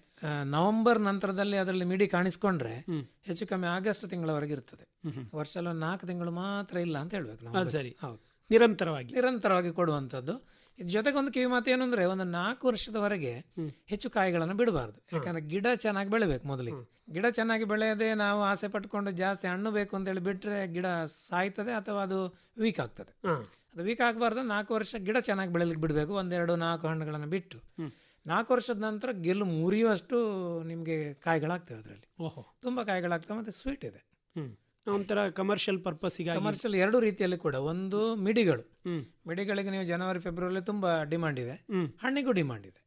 ನವೆಂಬರ್ ನಂತರದಲ್ಲಿ ಅದರಲ್ಲಿ ಮಿಡಿ ಕಾಣಿಸ್ಕೊಂಡ್ರೆ ಹೆಚ್ಚು ಕಮ್ಮಿ ಆಗಸ್ಟ್ ತಿಂಗಳವರೆಗೆ ಇರ್ತದೆ ವರ್ಷದಲ್ಲಿ ಒಂದು ನಾಲ್ಕು ತಿಂಗಳು ಮಾತ್ರ ಇಲ್ಲ ಅಂತ ಹೇಳ್ಬೇಕು ನಾವು ಅದು ಸರಿ. ಹೌದು ನಿರಂತರವಾಗಿ ನಿರಂತರವಾಗಿ ಕೊಡುವಂಥದ್ದು ಇದ್ರ ಜೊತೆಗೆ ಒಂದು ಕಿವಿ ಮಾತು ಏನು ಅಂದ್ರೆ ಒಂದು ನಾಲ್ಕು ವರ್ಷದವರೆಗೆ ಹೆಚ್ಚು ಕಾಯಿಗಳನ್ನು ಬಿಡಬಾರ್ದು ಯಾಕಂದ್ರೆ ಗಿಡ ಚೆನ್ನಾಗಿ ಬೆಳಿಬೇಕು ಮೊದಲಿಗೆ ಗಿಡ ಚೆನ್ನಾಗಿ ಬೆಳೆಯದೆ ನಾವು ಆಸೆ ಪಟ್ಕೊಂಡು ಜಾಸ್ತಿ ಹಣ್ಣು ಬೇಕು ಅಂತೇಳಿ ಬಿಟ್ರೆ ಗಿಡ ಸಾಯ್ತದೆ ಅಥವಾ ಅದು ವೀಕ್ ಆಗ್ತದೆ ಅದು ವೀಕ್ ಆಗಬಾರ್ದು ನಾಲ್ಕು ವರ್ಷ ಗಿಡ ಚೆನ್ನಾಗಿ ಬೆಳಿಲಿಕ್ಕೆ ಬಿಡಬೇಕು ಒಂದೆರಡು ನಾಲ್ಕು ಹಣ್ಣುಗಳನ್ನು ಬಿಟ್ಟು ನಾಲ್ಕು ವರ್ಷದ ನಂತರ ಗೆಲ್ಲು ಮುರಿಯುವಷ್ಟು ನಿಮಗೆ ಕಾಯಿಗಳಾಗ್ತವೆ ಅದರಲ್ಲಿ ಓಹೋ ತುಂಬಾ ಕಾಯಿಗಳಾಗ್ತವೆ ಮತ್ತೆ ಸ್ವೀಟ್ ಇದೆ ಹ್ಮ್ ಒಂಥರ ಕಮರ್ಷಿಯಲ್ ಪರ್ಪಸ್ಗಾಗಿ ಕಮರ್ಷಿಯಲ್ ಎರಡು ರೀತಿಯಲ್ಲಿ ಕೂಡ ಒಂದು ಮಿಡಿಗಳು ಮಿಡಿಗಳಿಗೆ ನೀವು ಜನವರಿ ಫೆಬ್ರವರಿ ತುಂಬಾ ಡಿಮಾಂಡ್ ಇದೆ ಹಣ್ಣಿಗೂ ಡಿಮಾಂಡ್ ಇದೆ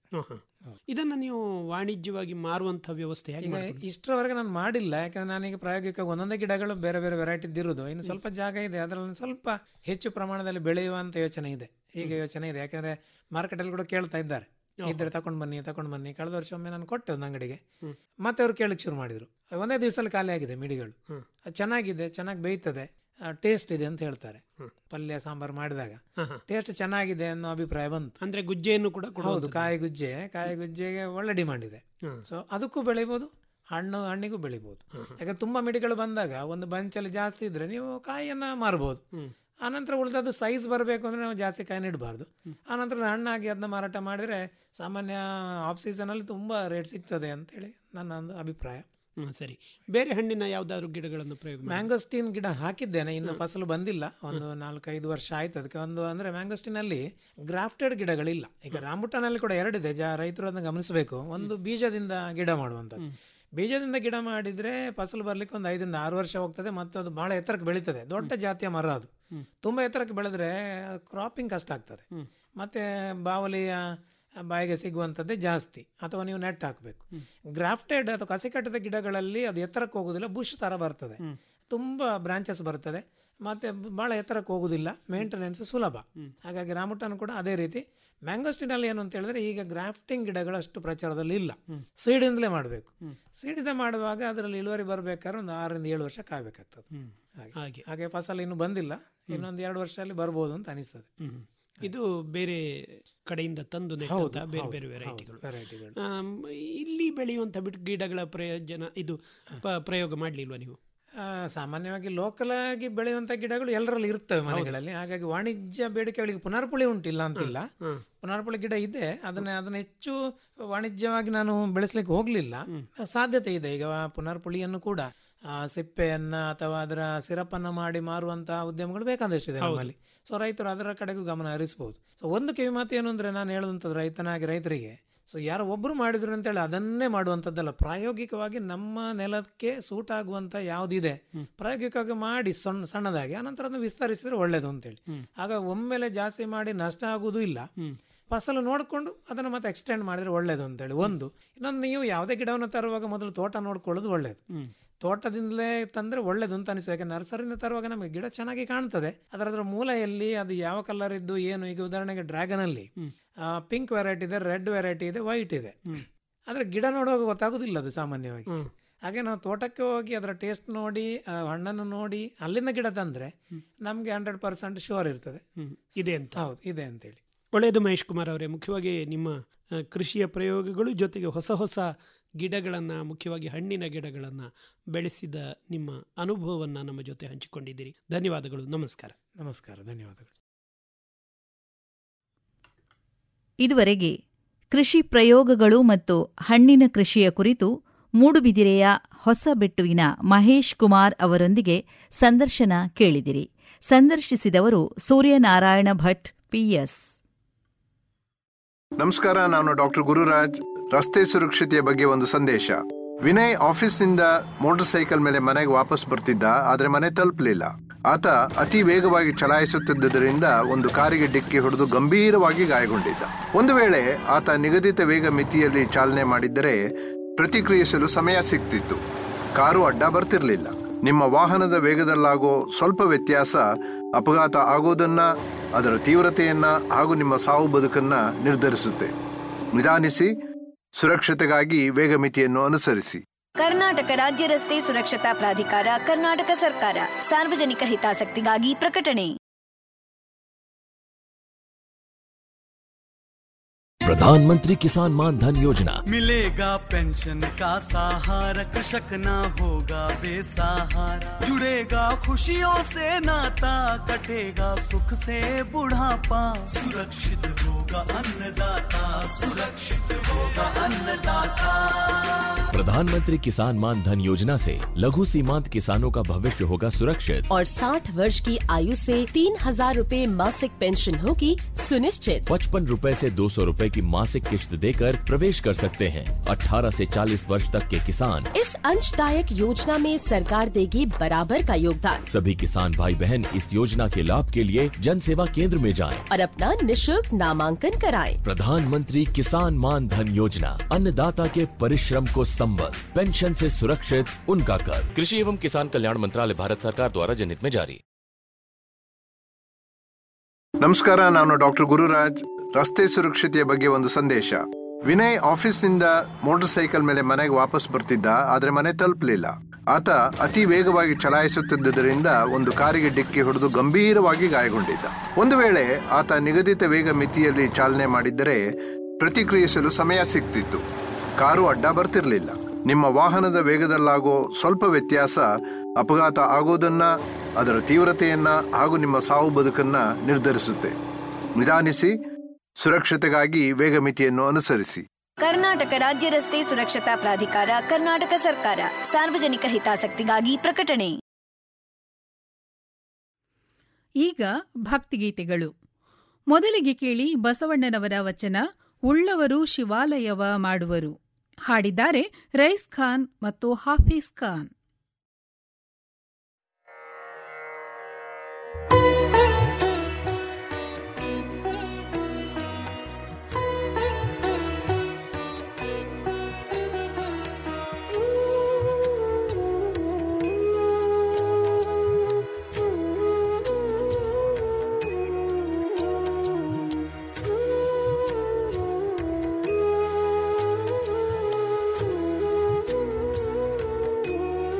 ಇದನ್ನ ನೀವು ವಾಣಿಜ್ಯವಾಗಿ ಮಾರುವಂತ ವ್ಯವಸ್ಥೆ ಹೇಗೆ ಈಗ ಮಾಡ್ಕೊಂಡ್ರಿ? ಇಷ್ಟರವರೆಗೆ ನಾನು ಮಾಡಿಲ್ಲ ಯಾಕಂದ್ರೆ ನಾನೀಗ ಪ್ರಾಯೋಗಿಕ ಒಂದೊಂದೇ ಗಿಡಗಳು ಬೇರೆ ಬೇರೆ ವೆರೈಟಿ ಇರುವುದು ಇನ್ನು ಸ್ವಲ್ಪ ಜಾಗ ಇದೆ ಅದರಲ್ಲಿ ಸ್ವಲ್ಪ ಹೆಚ್ಚು ಪ್ರಮಾಣದಲ್ಲಿ ಬೆಳೆಯುವಂತ ಯೋಚನೆ ಇದೆ ಈಗ ಯೋಚನೆ ಇದೆ ಯಾಕಂದ್ರೆ ಮಾರ್ಕೆಟಲ್ಲಿ ಕೂಡ ಕೇಳ್ತಾ ಇದ್ದಾರೆ ಇದ್ರೆ ತಗೊಂಡ್ ಬನ್ನಿ ತಗೊಂಡ್ ಬನ್ನಿ ಕಳೆದ ವರ್ಷ ಒಮ್ಮೆ ನಾನು ಕೊಟ್ಟೆ ಒಂದು ಅಂಗಡಿಗೆ ಮತ್ತೆ ಅವ್ರು ಕೇಳಕ್ ಶುರು ಮಾಡಿದ್ರು ಒಂದೇ ದಿವಸದಲ್ಲಿ ಖಾಲಿ ಆಗಿದೆ ಮಿಡಿಗಳು ಅದು ಚೆನ್ನಾಗಿದೆ ಚೆನ್ನಾಗಿ ಬೇಯ್ತದೆ ಟೇಸ್ಟ್ ಇದೆ ಅಂತ ಹೇಳ್ತಾರೆ ಪಲ್ಯ ಸಾಂಬಾರು ಮಾಡಿದಾಗ ಟೇಸ್ಟ್ ಚೆನ್ನಾಗಿದೆ ಅನ್ನೋ ಅಭಿಪ್ರಾಯ ಬಂತು ಅಂದ್ರೆ ಗುಜ್ಜೆಯನ್ನು ಕೂಡ ಹೌದು ಕೊಡುವುದು ಕಾಯಿ ಗುಜ್ಜೆ ಕಾಯಿ ಗುಜ್ಜೆಗೆ ಒಳ್ಳೆ ಡಿಮಾಂಡ್ ಇದೆ ಸೊ ಅದಕ್ಕೂ ಬೆಳಿಬೋದು ಹಣ್ಣು ಹಣ್ಣಿಗೂ ಬೆಳಿಬೋದು ಯಾಕಂದ್ರೆ ತುಂಬಾ ಮಿಡಿಗಳು ಬಂದಾಗ ಒಂದು ಬಂಚಲ್ಲಿ ಜಾಸ್ತಿ ಇದ್ರೆ ನೀವು ಕಾಯಿಯನ್ನ ಮಾರ್ಬೋದು ಆನಂತರ ಉಳಿದದ್ದು ಸೈಜ್ ಬರಬೇಕು ಅಂದ್ರೆ ನಾವು ಜಾಸ್ತಿ ಕಾಯಿ ಇಡಬಾರ್ದು ಆನಂತರ ಹಣ್ಣಾಗಿ ಅದನ್ನ ಮಾರಾಟ ಮಾಡಿದ್ರೆ ಸಾಮಾನ್ಯ ಆಫ್ ಸೀಸನ್ ಅಲ್ಲಿ ತುಂಬಾ ರೇಟ್ ಸಿಗ್ತದೆ ಅಂತೇಳಿ ನನ್ನ ಒಂದು ಅಭಿಪ್ರಾಯ ಹ್ಮ್, ಸರಿ ಬೇರೆ ಹಣ್ಣಿನ ಯಾವ್ದಾದ್ರು ಗಿಡಗಳನ್ನು ಪ್ರಯೋಗ ಮಾಡಿ ಮ್ಯಾಂಗೋಸ್ಟೀನ್ ಗಿಡ ಹಾಕಿದ್ದೇನೆ ಇನ್ನು ಫಸಲು ಬಂದಿಲ್ಲ ಒಂದು ನಾಲ್ಕೈದು ವರ್ಷ ಆಯ್ತು ಅದಕ್ಕೆ ಒಂದು ಅಂದ್ರೆ ಮ್ಯಾಂಗೋಸ್ಟೀನ್ ಅಲ್ಲಿ ಗ್ರಾಫ್ಟೆಡ್ ಗಿಡಗಳಿಲ್ಲ ಈಗ ರಾಂಬುಟಾನಲ್ಲಿ ಕೂಡ ಎರಡಿದೆ ಜಾ ರೈತರು ಅದನ್ನ ಗಮನಿಸಬೇಕು ಒಂದು ಬೀಜದಿಂದ ಗಿಡ ಮಾಡುವಂಥದ್ದು ಬೀಜದಿಂದ ಗಿಡ ಮಾಡಿದ್ರೆ ಫಸಲು ಬರ್ಲಿಕ್ಕೆ ಒಂದು ಐದರಿಂದ ಆರು ವರ್ಷ ಹೋಗ್ತದೆ ಮತ್ತು ಅದು ಬಹಳ ಎತ್ತರಕ್ಕೆ ಬೆಳೀತದೆ ದೊಡ್ಡ ಜಾತಿಯ ಮರ ಅದು ತುಂಬಾ ಎತ್ತರಕ್ಕೆ ಬೆಳೆದ್ರೆ ಕ್ರಾಪಿಂಗ್ ಕಷ್ಟ ಆಗ್ತದೆ ಮತ್ತೆ ಬಾವಲಿಯ ಬಾಯಿಗೆ ಸಿಗುವಂಥದ್ದೇ ಜಾಸ್ತಿ ಅಥವಾ ನೀವು ನೆಟ್ ಹಾಕಬೇಕು ಗ್ರಾಫ್ಟೆಡ್ ಅಥವಾ ಕಸಿ ಕಟ್ಟಿದ ಗಿಡಗಳಲ್ಲಿ ಅದು ಎತ್ತರಕ್ಕೆ ಹೋಗೋದಿಲ್ಲ ಬುಷ್ ತರ ಬರ್ತದೆ ತುಂಬಾ ಬ್ರಾಂಚಸ್ ಬರ್ತದೆ ಮತ್ತೆ ಬಹಳ ಎತ್ತರಕ್ಕೆ ಹೋಗುದಿಲ್ಲ ಮೇಂಟೆನೆನ್ಸ್ ಸುಲಭ ಹಾಗಾಗಿ ರಾಮುಟನ್ ಕೂಡ ಅದೇ ರೀತಿ ಮ್ಯಾಂಗೋಸ್ಟಿನಲ್ಲಿ ಏನು ಅಂತ ಹೇಳಿದ್ರೆ ಈಗ ಗ್ರಾಫ್ಟಿಂಗ್ ಗಿಡಗಳು ಅಷ್ಟು ಪ್ರಚಾರದಲ್ಲಿ ಇಲ್ಲ ಸೀಡಿಂದಲೇ ಮಾಡಬೇಕು ಸೀಡಿಂದ ಮಾಡುವಾಗ ಅದರಲ್ಲಿ ಇಳುವರಿ ಬರಬೇಕಾದ್ರೆ ಒಂದು ಆರರಿಂದ ಏಳು ವರ್ಷ ಕಾಯ್ಬೇಕಾಗ್ತದೆ ಹಾಗೆ. ಹಾಗೆ ಹಾಗೆ ಫಸಲ್ ಇನ್ನು ಬಂದಿಲ್ಲ ಇನ್ನೊಂದು ಎರಡು ವರ್ಷದಲ್ಲಿ ಬರ್ಬೋದು ಅಂತ ಅನಿಸ್ತದೆ ಹ್ಮ್. ಇದು ಬೇರೆ ಕಡೆಯಿಂದ ತಂದು ನೆಟ್ಟಂತ ಬೇರೆ ಬೇರೆ ವೆರೈಟಿಗಳು ವೆರೈಟಿಗಳು ಇಲ್ಲಿ ಬೆಳೆಯುವಂತ ಬಿಟ್ಟು ಗಿಡಗಳ ಪ್ರಯೋಜನ ಇದು ಪ- ಪ್ರಯೋಗ ಮಾಡ್ಲಿಲ್ವಾ ನೀವು ಆ, ಸಾಮಾನ್ಯವಾಗಿ ಲೋಕಲ್ ಆಗಿ ಬೆಳೆಯುವಂತ ಗಿಡಗಳು ಎಲ್ಲರಲ್ಲಿ ಇರ್ತವೆ ಮನೆಗಳಲ್ಲಿ ಹಾಗಾಗಿ ವಾಣಿಜ್ಯ ಬೇಡಿಕೆಗಳಿಗೆ ಪುನರ್ಪುಳಿ ಉಂಟಿಲ್ಲ ಅಂತಿಲ್ಲ ಪುನರ್ಪುಳಿ ಗಿಡ ಇದೆ ಅದನ್ನ ಅದನ್ನ ಹೆಚ್ಚು ವಾಣಿಜ್ಯವಾಗಿ ನಾನು ಬೆಳೆಸಲಿಕ್ಕೆ ಹೋಗ್ಲಿಲ್ಲ ಸಾಧ್ಯತೆ ಇದೆ ಈಗ ಪುನರ್ಪುಳಿಯನ್ನು ಕೂಡ ಆ, ಸಿಪ್ಪೆಯನ್ನ ಅಥವಾ ಅದರ ಸಿರಪನ್ನ ಮಾಡಿ ಮಾರುವಂತಹ ಉದ್ಯಮಗಳು ಬೇಕಾದಷ್ಟಿದೆ ನಮ್ಮಲ್ಲಿ ಸೊ ರೈತರು ಅದರ ಕಡೆಗೂ ಗಮನ ಹರಿಸಬಹುದು ಸೊ ಒಂದು ಕಿವಿ ಮಾತು ಏನು ಅಂದ್ರೆ ನಾನು ಹೇಳುವಂಥದ್ದು ರೈತನಾಗಿ ರೈತರಿಗೆ ಸೊ ಯಾರೋ ಒಬ್ಬರು ಮಾಡಿದ್ರು ಅಂತೇಳಿ ಅದನ್ನೇ ಮಾಡುವಂಥದ್ದಲ್ಲ ಪ್ರಾಯೋಗಿಕವಾಗಿ ನಮ್ಮ ನೆಲಕ್ಕೆ ಸೂಟ್ ಆಗುವಂಥ ಯಾವುದಿದೆ ಪ್ರಾಯೋಗಿಕವಾಗಿ ಮಾಡಿ ಸಣ್ಣ ಸಣ್ಣದಾಗಿ ಆನಂತರ ಅದನ್ನು ವಿಸ್ತರಿಸಿದ್ರೆ ಒಳ್ಳೇದು ಅಂತೇಳಿ ಆಗ ಒಮ್ಮೆಲೆ ಜಾಸ್ತಿ ಮಾಡಿ ನಷ್ಟ ಆಗುವುದೂ ಇಲ್ಲ ಫಸಲು ನೋಡಿಕೊಂಡು ಅದನ್ನು ಮತ್ತೆ ಎಕ್ಸ್ಟೆಂಡ್ ಮಾಡಿದ್ರೆ ಒಳ್ಳೇದು ಅಂತೇಳಿ ಒಂದು ಇನ್ನೊಂದು ನೀವು ಯಾವುದೇ ಗಿಡವನ್ನು ತರುವಾಗ ಮೊದಲು ತೋಟ ನೋಡ್ಕೊಳ್ಳೋದು ಒಳ್ಳೇದು ತೋಟದಿಂದಲೇ ತಂದರೆ ಒಳ್ಳೇದು ಅಂತ ಅನಿಸ್ತು ಯಾಕೆ ನರ್ಸರಿಯಿಂದ ತರುವಾಗ ನಮಗೆ ಗಿಡ ಚೆನ್ನಾಗಿ ಕಾಣ್ತದೆ ಅದರ ಅದರ ಮೂಲ ಎಲ್ಲಿ ಅದು ಯಾವ ಕಲರ್ ಇದ್ದು ಏನು ಈಗ ಉದಾಹರಣೆಗೆ ಡ್ರ್ಯಾಗನಲ್ಲಿ ಪಿಂಕ್ ವೆರೈಟಿ ಇದೆ ರೆಡ್ ವೆರೈಟಿ ಇದೆ ವೈಟ್ ಇದೆ ಆದರೆ ಗಿಡ ನೋಡುವಾಗ ಗೊತ್ತಾಗೋದಿಲ್ಲ ಅದು ಸಾಮಾನ್ಯವಾಗಿ ಹಾಗೆ ನಾವು ತೋಟಕ್ಕೆ ಹೋಗಿ ಅದರ ಟೇಸ್ಟ್ ನೋಡಿ ಆ ಹಣ್ಣನ್ನು ನೋಡಿ ಅಲ್ಲಿಂದ ಗಿಡ ತಂದರೆ ನಮಗೆ ಹಂಡ್ರೆಡ್ ಪರ್ಸೆಂಟ್ ಶೋರ್ ಇರ್ತದೆ ಇದೆ ಅಂತ ಹೌದು ಇದೆ ಅಂತೇಳಿ ಒಳ್ಳೆಯದು ಮಹೇಶ್ ಕುಮಾರ್ ಅವರೇ ಮುಖ್ಯವಾಗಿ ನಿಮ್ಮ ಆ, ಕೃಷಿಯ ಪ್ರಯೋಗಗಳು ಜೊತೆಗೆ ಹೊಸ ಹೊಸ ಗಿಡಗಳನ್ನು ಮುಖ್ಯವಾಗಿ ಹಣ್ಣಿನ ಗಿಡಗಳನ್ನು ಬೆಳೆಸಿದ ನಿಮ್ಮ ಅನುಭವವನ್ನು ನಮ್ಮ ಜೊತೆ ಹಂಚಿಕೊಂಡಿದ್ದೀರಿ ಧನ್ಯವಾದಗಳು ನಮಸ್ಕಾರ ನಮಸ್ಕಾರ ಧನ್ಯವಾದಗಳು ಇದುವರೆಗೆ ಕೃಷಿ ಪ್ರಯೋಗಗಳು ಮತ್ತು ಹಣ್ಣಿನ ಕೃಷಿಯ ಕುರಿತು ಮೂಡುಬಿದಿರೆಯ ಹೊಸಬೆಟ್ಟುವಿನ ಮಹೇಶ್ ಕುಮಾರ್ ಅವರೊಂದಿಗೆ ಸಂದರ್ಶನ ಕೇಳಿದಿರಿ ಸಂದರ್ಶಿಸಿದವರು ಸೂರ್ಯನಾರಾಯಣ ಭಟ್ ಪಿಎಸ್ ನಮಸ್ಕಾರ ನಾನು ಡಾಕ್ಟರ್ ಗುರುರಾಜ್ ರಸ್ತೆ ಸುರಕ್ಷತೆಯ ಬಗ್ಗೆ ಒಂದು ಸಂದೇಶ ವಿನಯ್ ಆಫೀಸ್ನಿಂದ ಮೋಟಾರ್ ಸೈಕಲ್ ಮೇಲೆ ಮನೆಗೆ ವಾಪಸ್ ಬರ್ತಿದ್ದ ಆದ್ರೆ ಮನೆ ತಲುಪಲಿಲ್ಲ ಆತ ಅತಿ ವೇಗವಾಗಿ ಚಲಾಯಿಸುತ್ತಿದ್ದುದರಿಂದ ಒಂದು ಕಾರಿಗೆ ಡಿಕ್ಕಿ ಹೊಡೆದು ಗಂಭೀರವಾಗಿ ಗಾಯಗೊಂಡಿದ್ದ ಒಂದು ವೇಳೆ ಆತ ನಿಗದಿತ ವೇಗ ಮಿತಿಯಲ್ಲಿ ಚಾಲನೆ ಮಾಡಿದ್ದರೆ ಪ್ರತಿಕ್ರಿಯಿಸಲು ಸಮಯ ಸಿಗ್ತಿತ್ತು ಕಾರು ಅಡ್ಡ ಬರ್ತಿರ್ಲಿಲ್ಲ ನಿಮ್ಮ ವಾಹನದ ವೇಗದಲ್ಲಾಗೋ ಸ್ವಲ್ಪ ವ್ಯತ್ಯಾಸ ಅಪಘಾತ ಆಗೋದನ್ನ ಅದರ ತೀವ್ರತೆಯನ್ನ ಹಾಗೂ ನಿಮ್ಮ ಸಾವು ಬದುಕನ್ನ ನಿರ್ಧರಿಸುತ್ತೆ ನಿಧಾನಿಸಿ ಸುರಕ್ಷತೆಗಾಗಿ ವೇಗ ಮಿತಿಯನ್ನು ಅನುಸರಿಸಿ ಕರ್ನಾಟಕ ರಾಜ್ಯ ರಸ್ತೆ ಸುರಕ್ಷತಾ ಪ್ರಾಧಿಕಾರ ಕರ್ನಾಟಕ ಸರ್ಕಾರ ಸಾರ್ವಜನಿಕ ಹಿತಾಸಕ್ತಿಗಾಗಿ ಪ್ರಕಟಣೆ प्रधानमंत्री किसान मान धन योजना मिलेगा पेंशन का सहारा कृषक ना होगा बेसहारा जुड़ेगा खुशियों से नाता कटेगा सुख से बुढ़ापा सुरक्षित होगा अन्नदाता सुरक्षित होगा अन्नदाता प्रधानमंत्री किसान मान धन योजना से लघु सीमांत किसानों का भविष्य होगा सुरक्षित और 60 वर्ष की आयु से तीन हजार रूपए मासिक पेंशन होगी सुनिश्चित पचपन रूपए से दो सौ रूपए की मासिक किश्त देकर प्रवेश कर सकते हैं 18 से 40 वर्ष तक के किसान इस अंशदायक योजना में सरकार देगी बराबर का योगदान सभी किसान भाई बहन इस योजना के लाभ के लिए जन सेवा केंद्र में जाएं। और अपना निशुल्क नामांकन कराएं। प्रधानमंत्री किसान मान धन योजना अन्नदाता के परिश्रम को संबल पेंशन से सुरक्षित उनका कर कृषि एवं किसान कल्याण मंत्रालय भारत सरकार द्वारा जनहित में जारी ನಮಸ್ಕಾರ ನಾನು ಡಾಕ್ಟರ್ ಗುರುರಾಜ್ ರಸ್ತೆ ಸುರಕ್ಷತೆಯ ಬಗ್ಗೆ ಒಂದು ಸಂದೇಶ ವಿನಯ್ ಆಫೀಸ್ನಿಂದ ಮೋಟಾರ್ ಸೈಕಲ್ ಮೇಲೆ ಮನೆಗೆ ವಾಪಸ್ ಬರ್ತಿದ್ದ ಆದ್ರೆ ಮನೆ ತಲುಪಲಿಲ್ಲ ಆತ ಅತಿ ವೇಗವಾಗಿ ಚಲಾಯಿಸುತ್ತಿದ್ದುದರಿಂದ ಒಂದು ಕಾರಿಗೆ ಡಿಕ್ಕಿ ಹೊಡೆದು ಗಂಭೀರವಾಗಿ ಗಾಯಗೊಂಡಿದ್ದ ಒಂದು ವೇಳೆ ಆತ ನಿಗದಿತ ವೇಗ ಮಿತಿಯಲ್ಲಿ ಚಾಲನೆ ಮಾಡಿದ್ದರೆ ಪ್ರತಿಕ್ರಿಯಿಸಲು ಸಮಯ ಸಿಗ್ತಿತ್ತು ಕಾರು ಅಡ್ಡ ಬರ್ತಿರ್ಲಿಲ್ಲ ನಿಮ್ಮ ವಾಹನದ ವೇಗದಲ್ಲಾಗೋ ಸ್ವಲ್ಪ ವ್ಯತ್ಯಾಸ ಅಪಘಾತ ಆಗೋದನ್ನ ಅದರ ತೀವ್ರತೆಯನ್ನ ಹಾಗೂ ನಿಮ್ಮ ಸಾವು ಬದುಕನ್ನ ನಿರ್ಧರಿಸುತ್ತೆ ನಿಧಾನಿಸಿ ಸುರಕ್ಷತೆಗಾಗಿ ವೇಗ ಮಿತಿಯನ್ನು ಅನುಸರಿಸಿ ಕರ್ನಾಟಕ ರಾಜ್ಯ ರಸ್ತೆ ಸುರಕ್ಷತಾ ಪ್ರಾಧಿಕಾರ ಕರ್ನಾಟಕ ಸರ್ಕಾರ ಸಾರ್ವಜನಿಕ ಹಿತಾಸಕ್ತಿಗಾಗಿ ಪ್ರಕಟಣೆ ಈಗ ಭಕ್ತಿಗೀತೆಗಳು ಮೊದಲಿಗೆ ಕೇಳಿ ಬಸವಣ್ಣನವರ ವಚನ ಉಳ್ಳವರು ಶಿವಾಲಯವ ಮಾಡುವರು ಹಾಡಿದ್ದಾರೆ ರೈಸ್ ಖಾನ್ ಮತ್ತು ಹಾಫೀಸ್ ಖಾನ್ Thank you.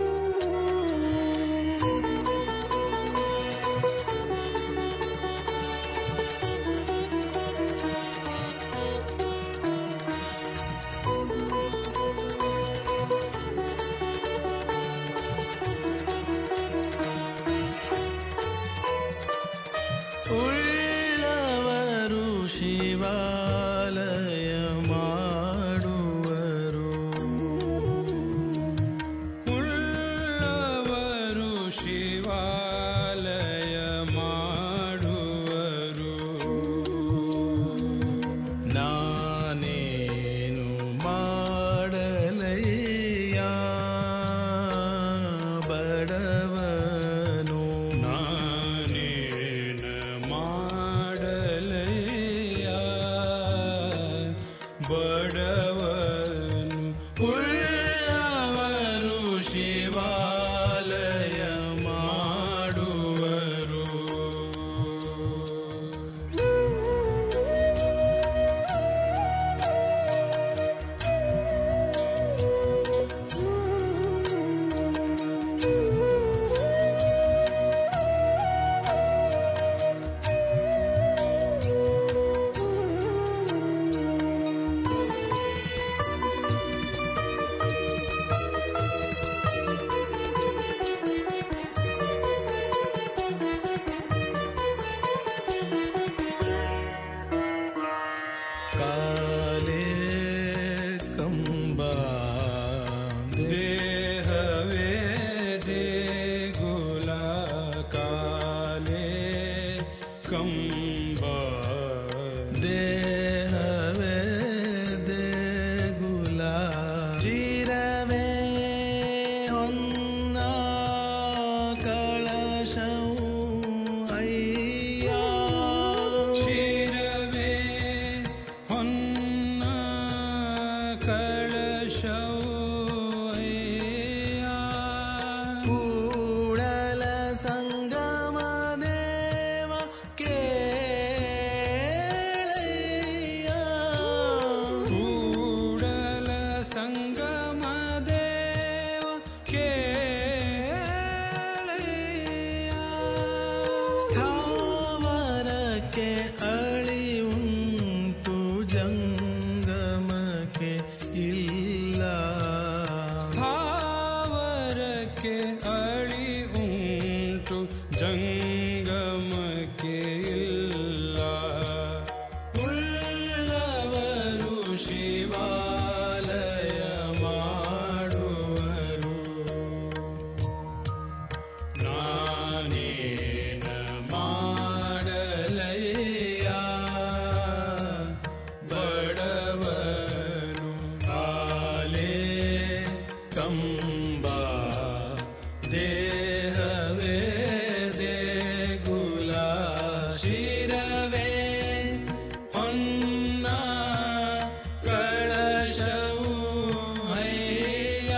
ಸಂಗಮ ದೇವ ಕೇಳೆಯ ಸ್ಥಾವರಕ್ಕೆ ಅಳಿ ಉಂಟು ಜಂಗಮಕ್ಕೆ ಇಲ್ಲ ಸ್ಥಾವರಕ್ಕೆ ಅಳಿ ಉಂಟು ಜಂಗಮಕ್ಕೆ ಇಲ್ಲ ಉಳ್ಳವರು ಶಿವಾಲಯ ಮಾಡುವರು ನಾನೇನ ಮಾಡಲಯ್ಯ ಬಡವನು ಕಾಲೇ ಕಂಬ ದೇಹವೇ ದೇಗುಲ ಶಿರವೇ ಹೊನ್ನ ಕಳಶವು ಹಯ್ಯ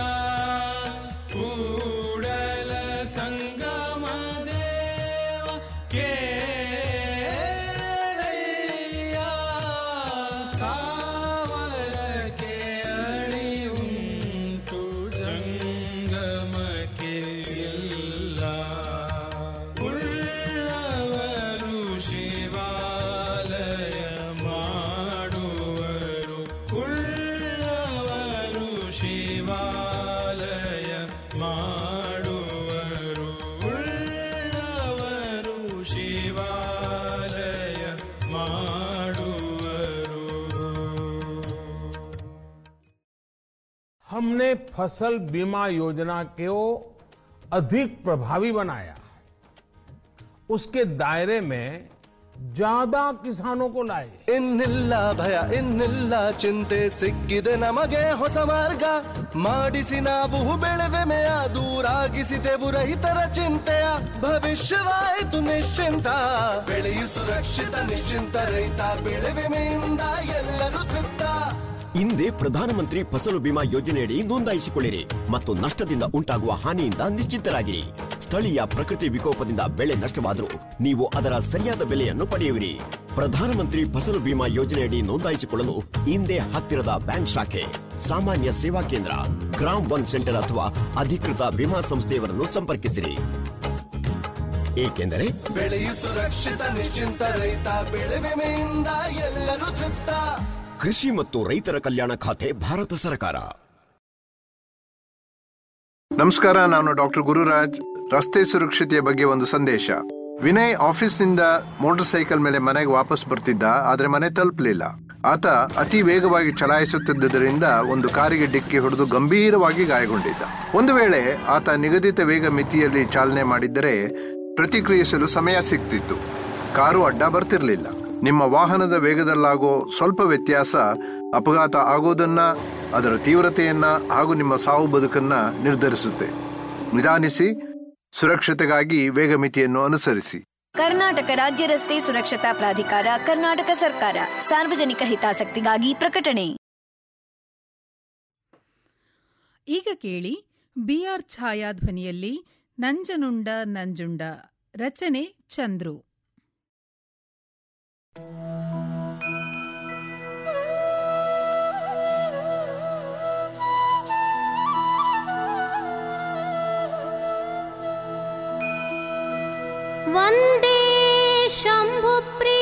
ಕೂಡಲ ಸಂಗಮ ದೇವ ಕೇಳಯ್ಯ ಸ್ಥಾವರಕ್ಕೆ ಅಳಿ ಉಂಟು ಜಂಗಮಕ್ಕೆ ಇಲ್ಲ ಉಳ್ಳವರು ಶಿವಾಲಯ ಮಾಡುವರು ಉಳ್ಳವರು ಶಿವಾಲಯ ಮಾಡುವರು ಉಳ್ಳವರು ಶಿವಾಲಯ ಮಾಡುವರು हमने फसल बीमा योजना को अधिक प्रभावी बनाया उसके दायरे में ज्यादा किसानों को लाए ಇನ್ನಿಲ್ಲ ಭಯ ಇನ್ನಿಲ್ಲ ಚಿಂತೆ ಸಿಕ್ಕಿದೆ ನಮಗೆ ಹೊಸ ಮಾರ್ಗ ಮಾಡಿಸಿ ನಾವು ಬೆಳೆವೆಮೆಯ ದೂರಾಗಿಸಿದೆವು ರೈತರ ಚಿಂತೆಯ ಭವಿಷ್ಯವಾಯಿತು ನಿಶ್ಚಿಂತ ಬೆಳೆಯು ಸುರಕ್ಷಿತ ನಿಶ್ಚಿಂತ ರೈತ ಬೆಳೆ ವಿಮೆಯಿಂದ ಎಲ್ಲರೂ ತೃಪ್ತ ಹಿಂದೆ ಪ್ರಧಾನಮಂತ್ರಿ ಫಸಲು ಬಿಮಾ ಯೋಜನೆಯಡಿ ನೋಂದಾಯಿಸಿಕೊಳ್ಳಿರಿ ಮತ್ತು ನಷ್ಟದಿಂದ ಉಂಟಾಗುವ ಹಾನಿಯಿಂದ ನಿಶ್ಚಿಂತರಾಗಿರಿ ಸ್ಥಳೀಯ ಪ್ರಕೃತಿ ವಿಕೋಪದಿಂದ ಬೆಳೆ ನಷ್ಟವಾದರೂ ನೀವು ಅದರ ಸರಿಯಾದ ಬೆಲೆಯನ್ನು ಪಡೆಯುವಿರಿ ಪ್ರಧಾನಮಂತ್ರಿ ಫಸಲು ಬಿಮಾ ಯೋಜನೆಯಡಿ ನೋಂದಾಯಿಸಿಕೊಳ್ಳಲು ಹಿಂದೆ ಹತ್ತಿರದ ಬ್ಯಾಂಕ್ ಶಾಖೆ ಸಾಮಾನ್ಯ ಸೇವಾ ಕೇಂದ್ರ ಗ್ರಾಮ್ ಒನ್ ಸೆಂಟರ್ ಅಥವಾ ಅಧಿಕೃತ ವಿಮಾ ಸಂಸ್ಥೆಯವರನ್ನು ಸಂಪರ್ಕಿಸಿರಿ ಏಕೆಂದರೆ ಬೆಳೆಯು ಸುರಕ್ಷಿತ ನಿಶ್ಚಿಂತ ರೈತ ಬೆಳೆ ವಿಮೆಯಿಂದ ಎಲ್ಲರೂ ತೃಪ್ತ ಕೃಷಿ ಮತ್ತು ರೈತರ ಕಲ್ಯಾಣ ಖಾತೆ ಭಾರತ ಸರ್ಕಾರ ನಮಸ್ಕಾರ ನಾನು ಡಾಕ್ಟರ್ ಗುರುರಾಜ್ ರಸ್ತೆ ಸುರಕ್ಷತೆಯ ಬಗ್ಗೆ ಒಂದು ಸಂದೇಶ ವಿನಯ್ ಆಫೀಸ್ನಿಂದ ಮೋಟಾರ್ ಸೈಕಲ್ ಮೇಲೆ ಮನೆಗೆ ವಾಪಸ್ ಬರ್ತಿದ್ದ ಆದ್ರೆ ಮನೆ ತಲುಪಲಿಲ್ಲ ಆತ ಅತಿ ವೇಗವಾಗಿ ಚಲಾಯಿಸುತ್ತಿದ್ದರಿಂದ ಒಂದು ಕಾರಿಗೆ ಡಿಕ್ಕಿ ಹೊಡೆದು ಗಂಭೀರವಾಗಿ ಗಾಯಗೊಂಡಿದ್ದ ಒಂದು ವೇಳೆ ಆತ ನಿಗದಿತ ವೇಗ ಮಿತಿಯಲ್ಲಿ ಚಾಲನೆ ಮಾಡಿದ್ದರೆ ಪ್ರತಿಕ್ರಿಯಿಸಲು ಸಮಯ ಸಿಗ್ತಿತ್ತು ಕಾರು ಅಡ್ಡ ಬರ್ತಿರ್ಲಿಲ್ಲ ನಿಮ್ಮ ವಾಹನದ ವೇಗದಲ್ಲಾಗೋ ಸ್ವಲ್ಪ ವ್ಯತ್ಯಾಸ ಅಪಘಾತ ಆಗೋದನ್ನ ಅದರ ತೀವ್ರತೆಯನ್ನ ಹಾಗೂ ನಿಮ್ಮ ಸಾವು ಬದುಕನ್ನ ನಿರ್ಧರಿಸುತ್ತೆ ನಿಧಾನಿಸಿ ಸುರಕ್ಷತೆಗಾಗಿ ವೇಗ ಮಿತಿಯನ್ನು ಅನುಸರಿಸಿ ಕರ್ನಾಟಕ ರಾಜ್ಯ ರಸ್ತೆ ಸುರಕ್ಷತಾ ಪ್ರಾಧಿಕಾರ ಕರ್ನಾಟಕ ಸರ್ಕಾರ ಸಾರ್ವಜನಿಕ ಹಿತಾಸಕ್ತಿಗಾಗಿ ಪ್ರಕಟಣೆ ಈಗ ಕೇಳಿ ಬಿಆರ್ ಛಾಯಾಧ್ವನಿಯಲ್ಲಿ ನಂಜನುಂಡ ನಂಜುಂಡ ರಚನೆ ಚಂದ್ರು वन्दे शम्भुप्रिय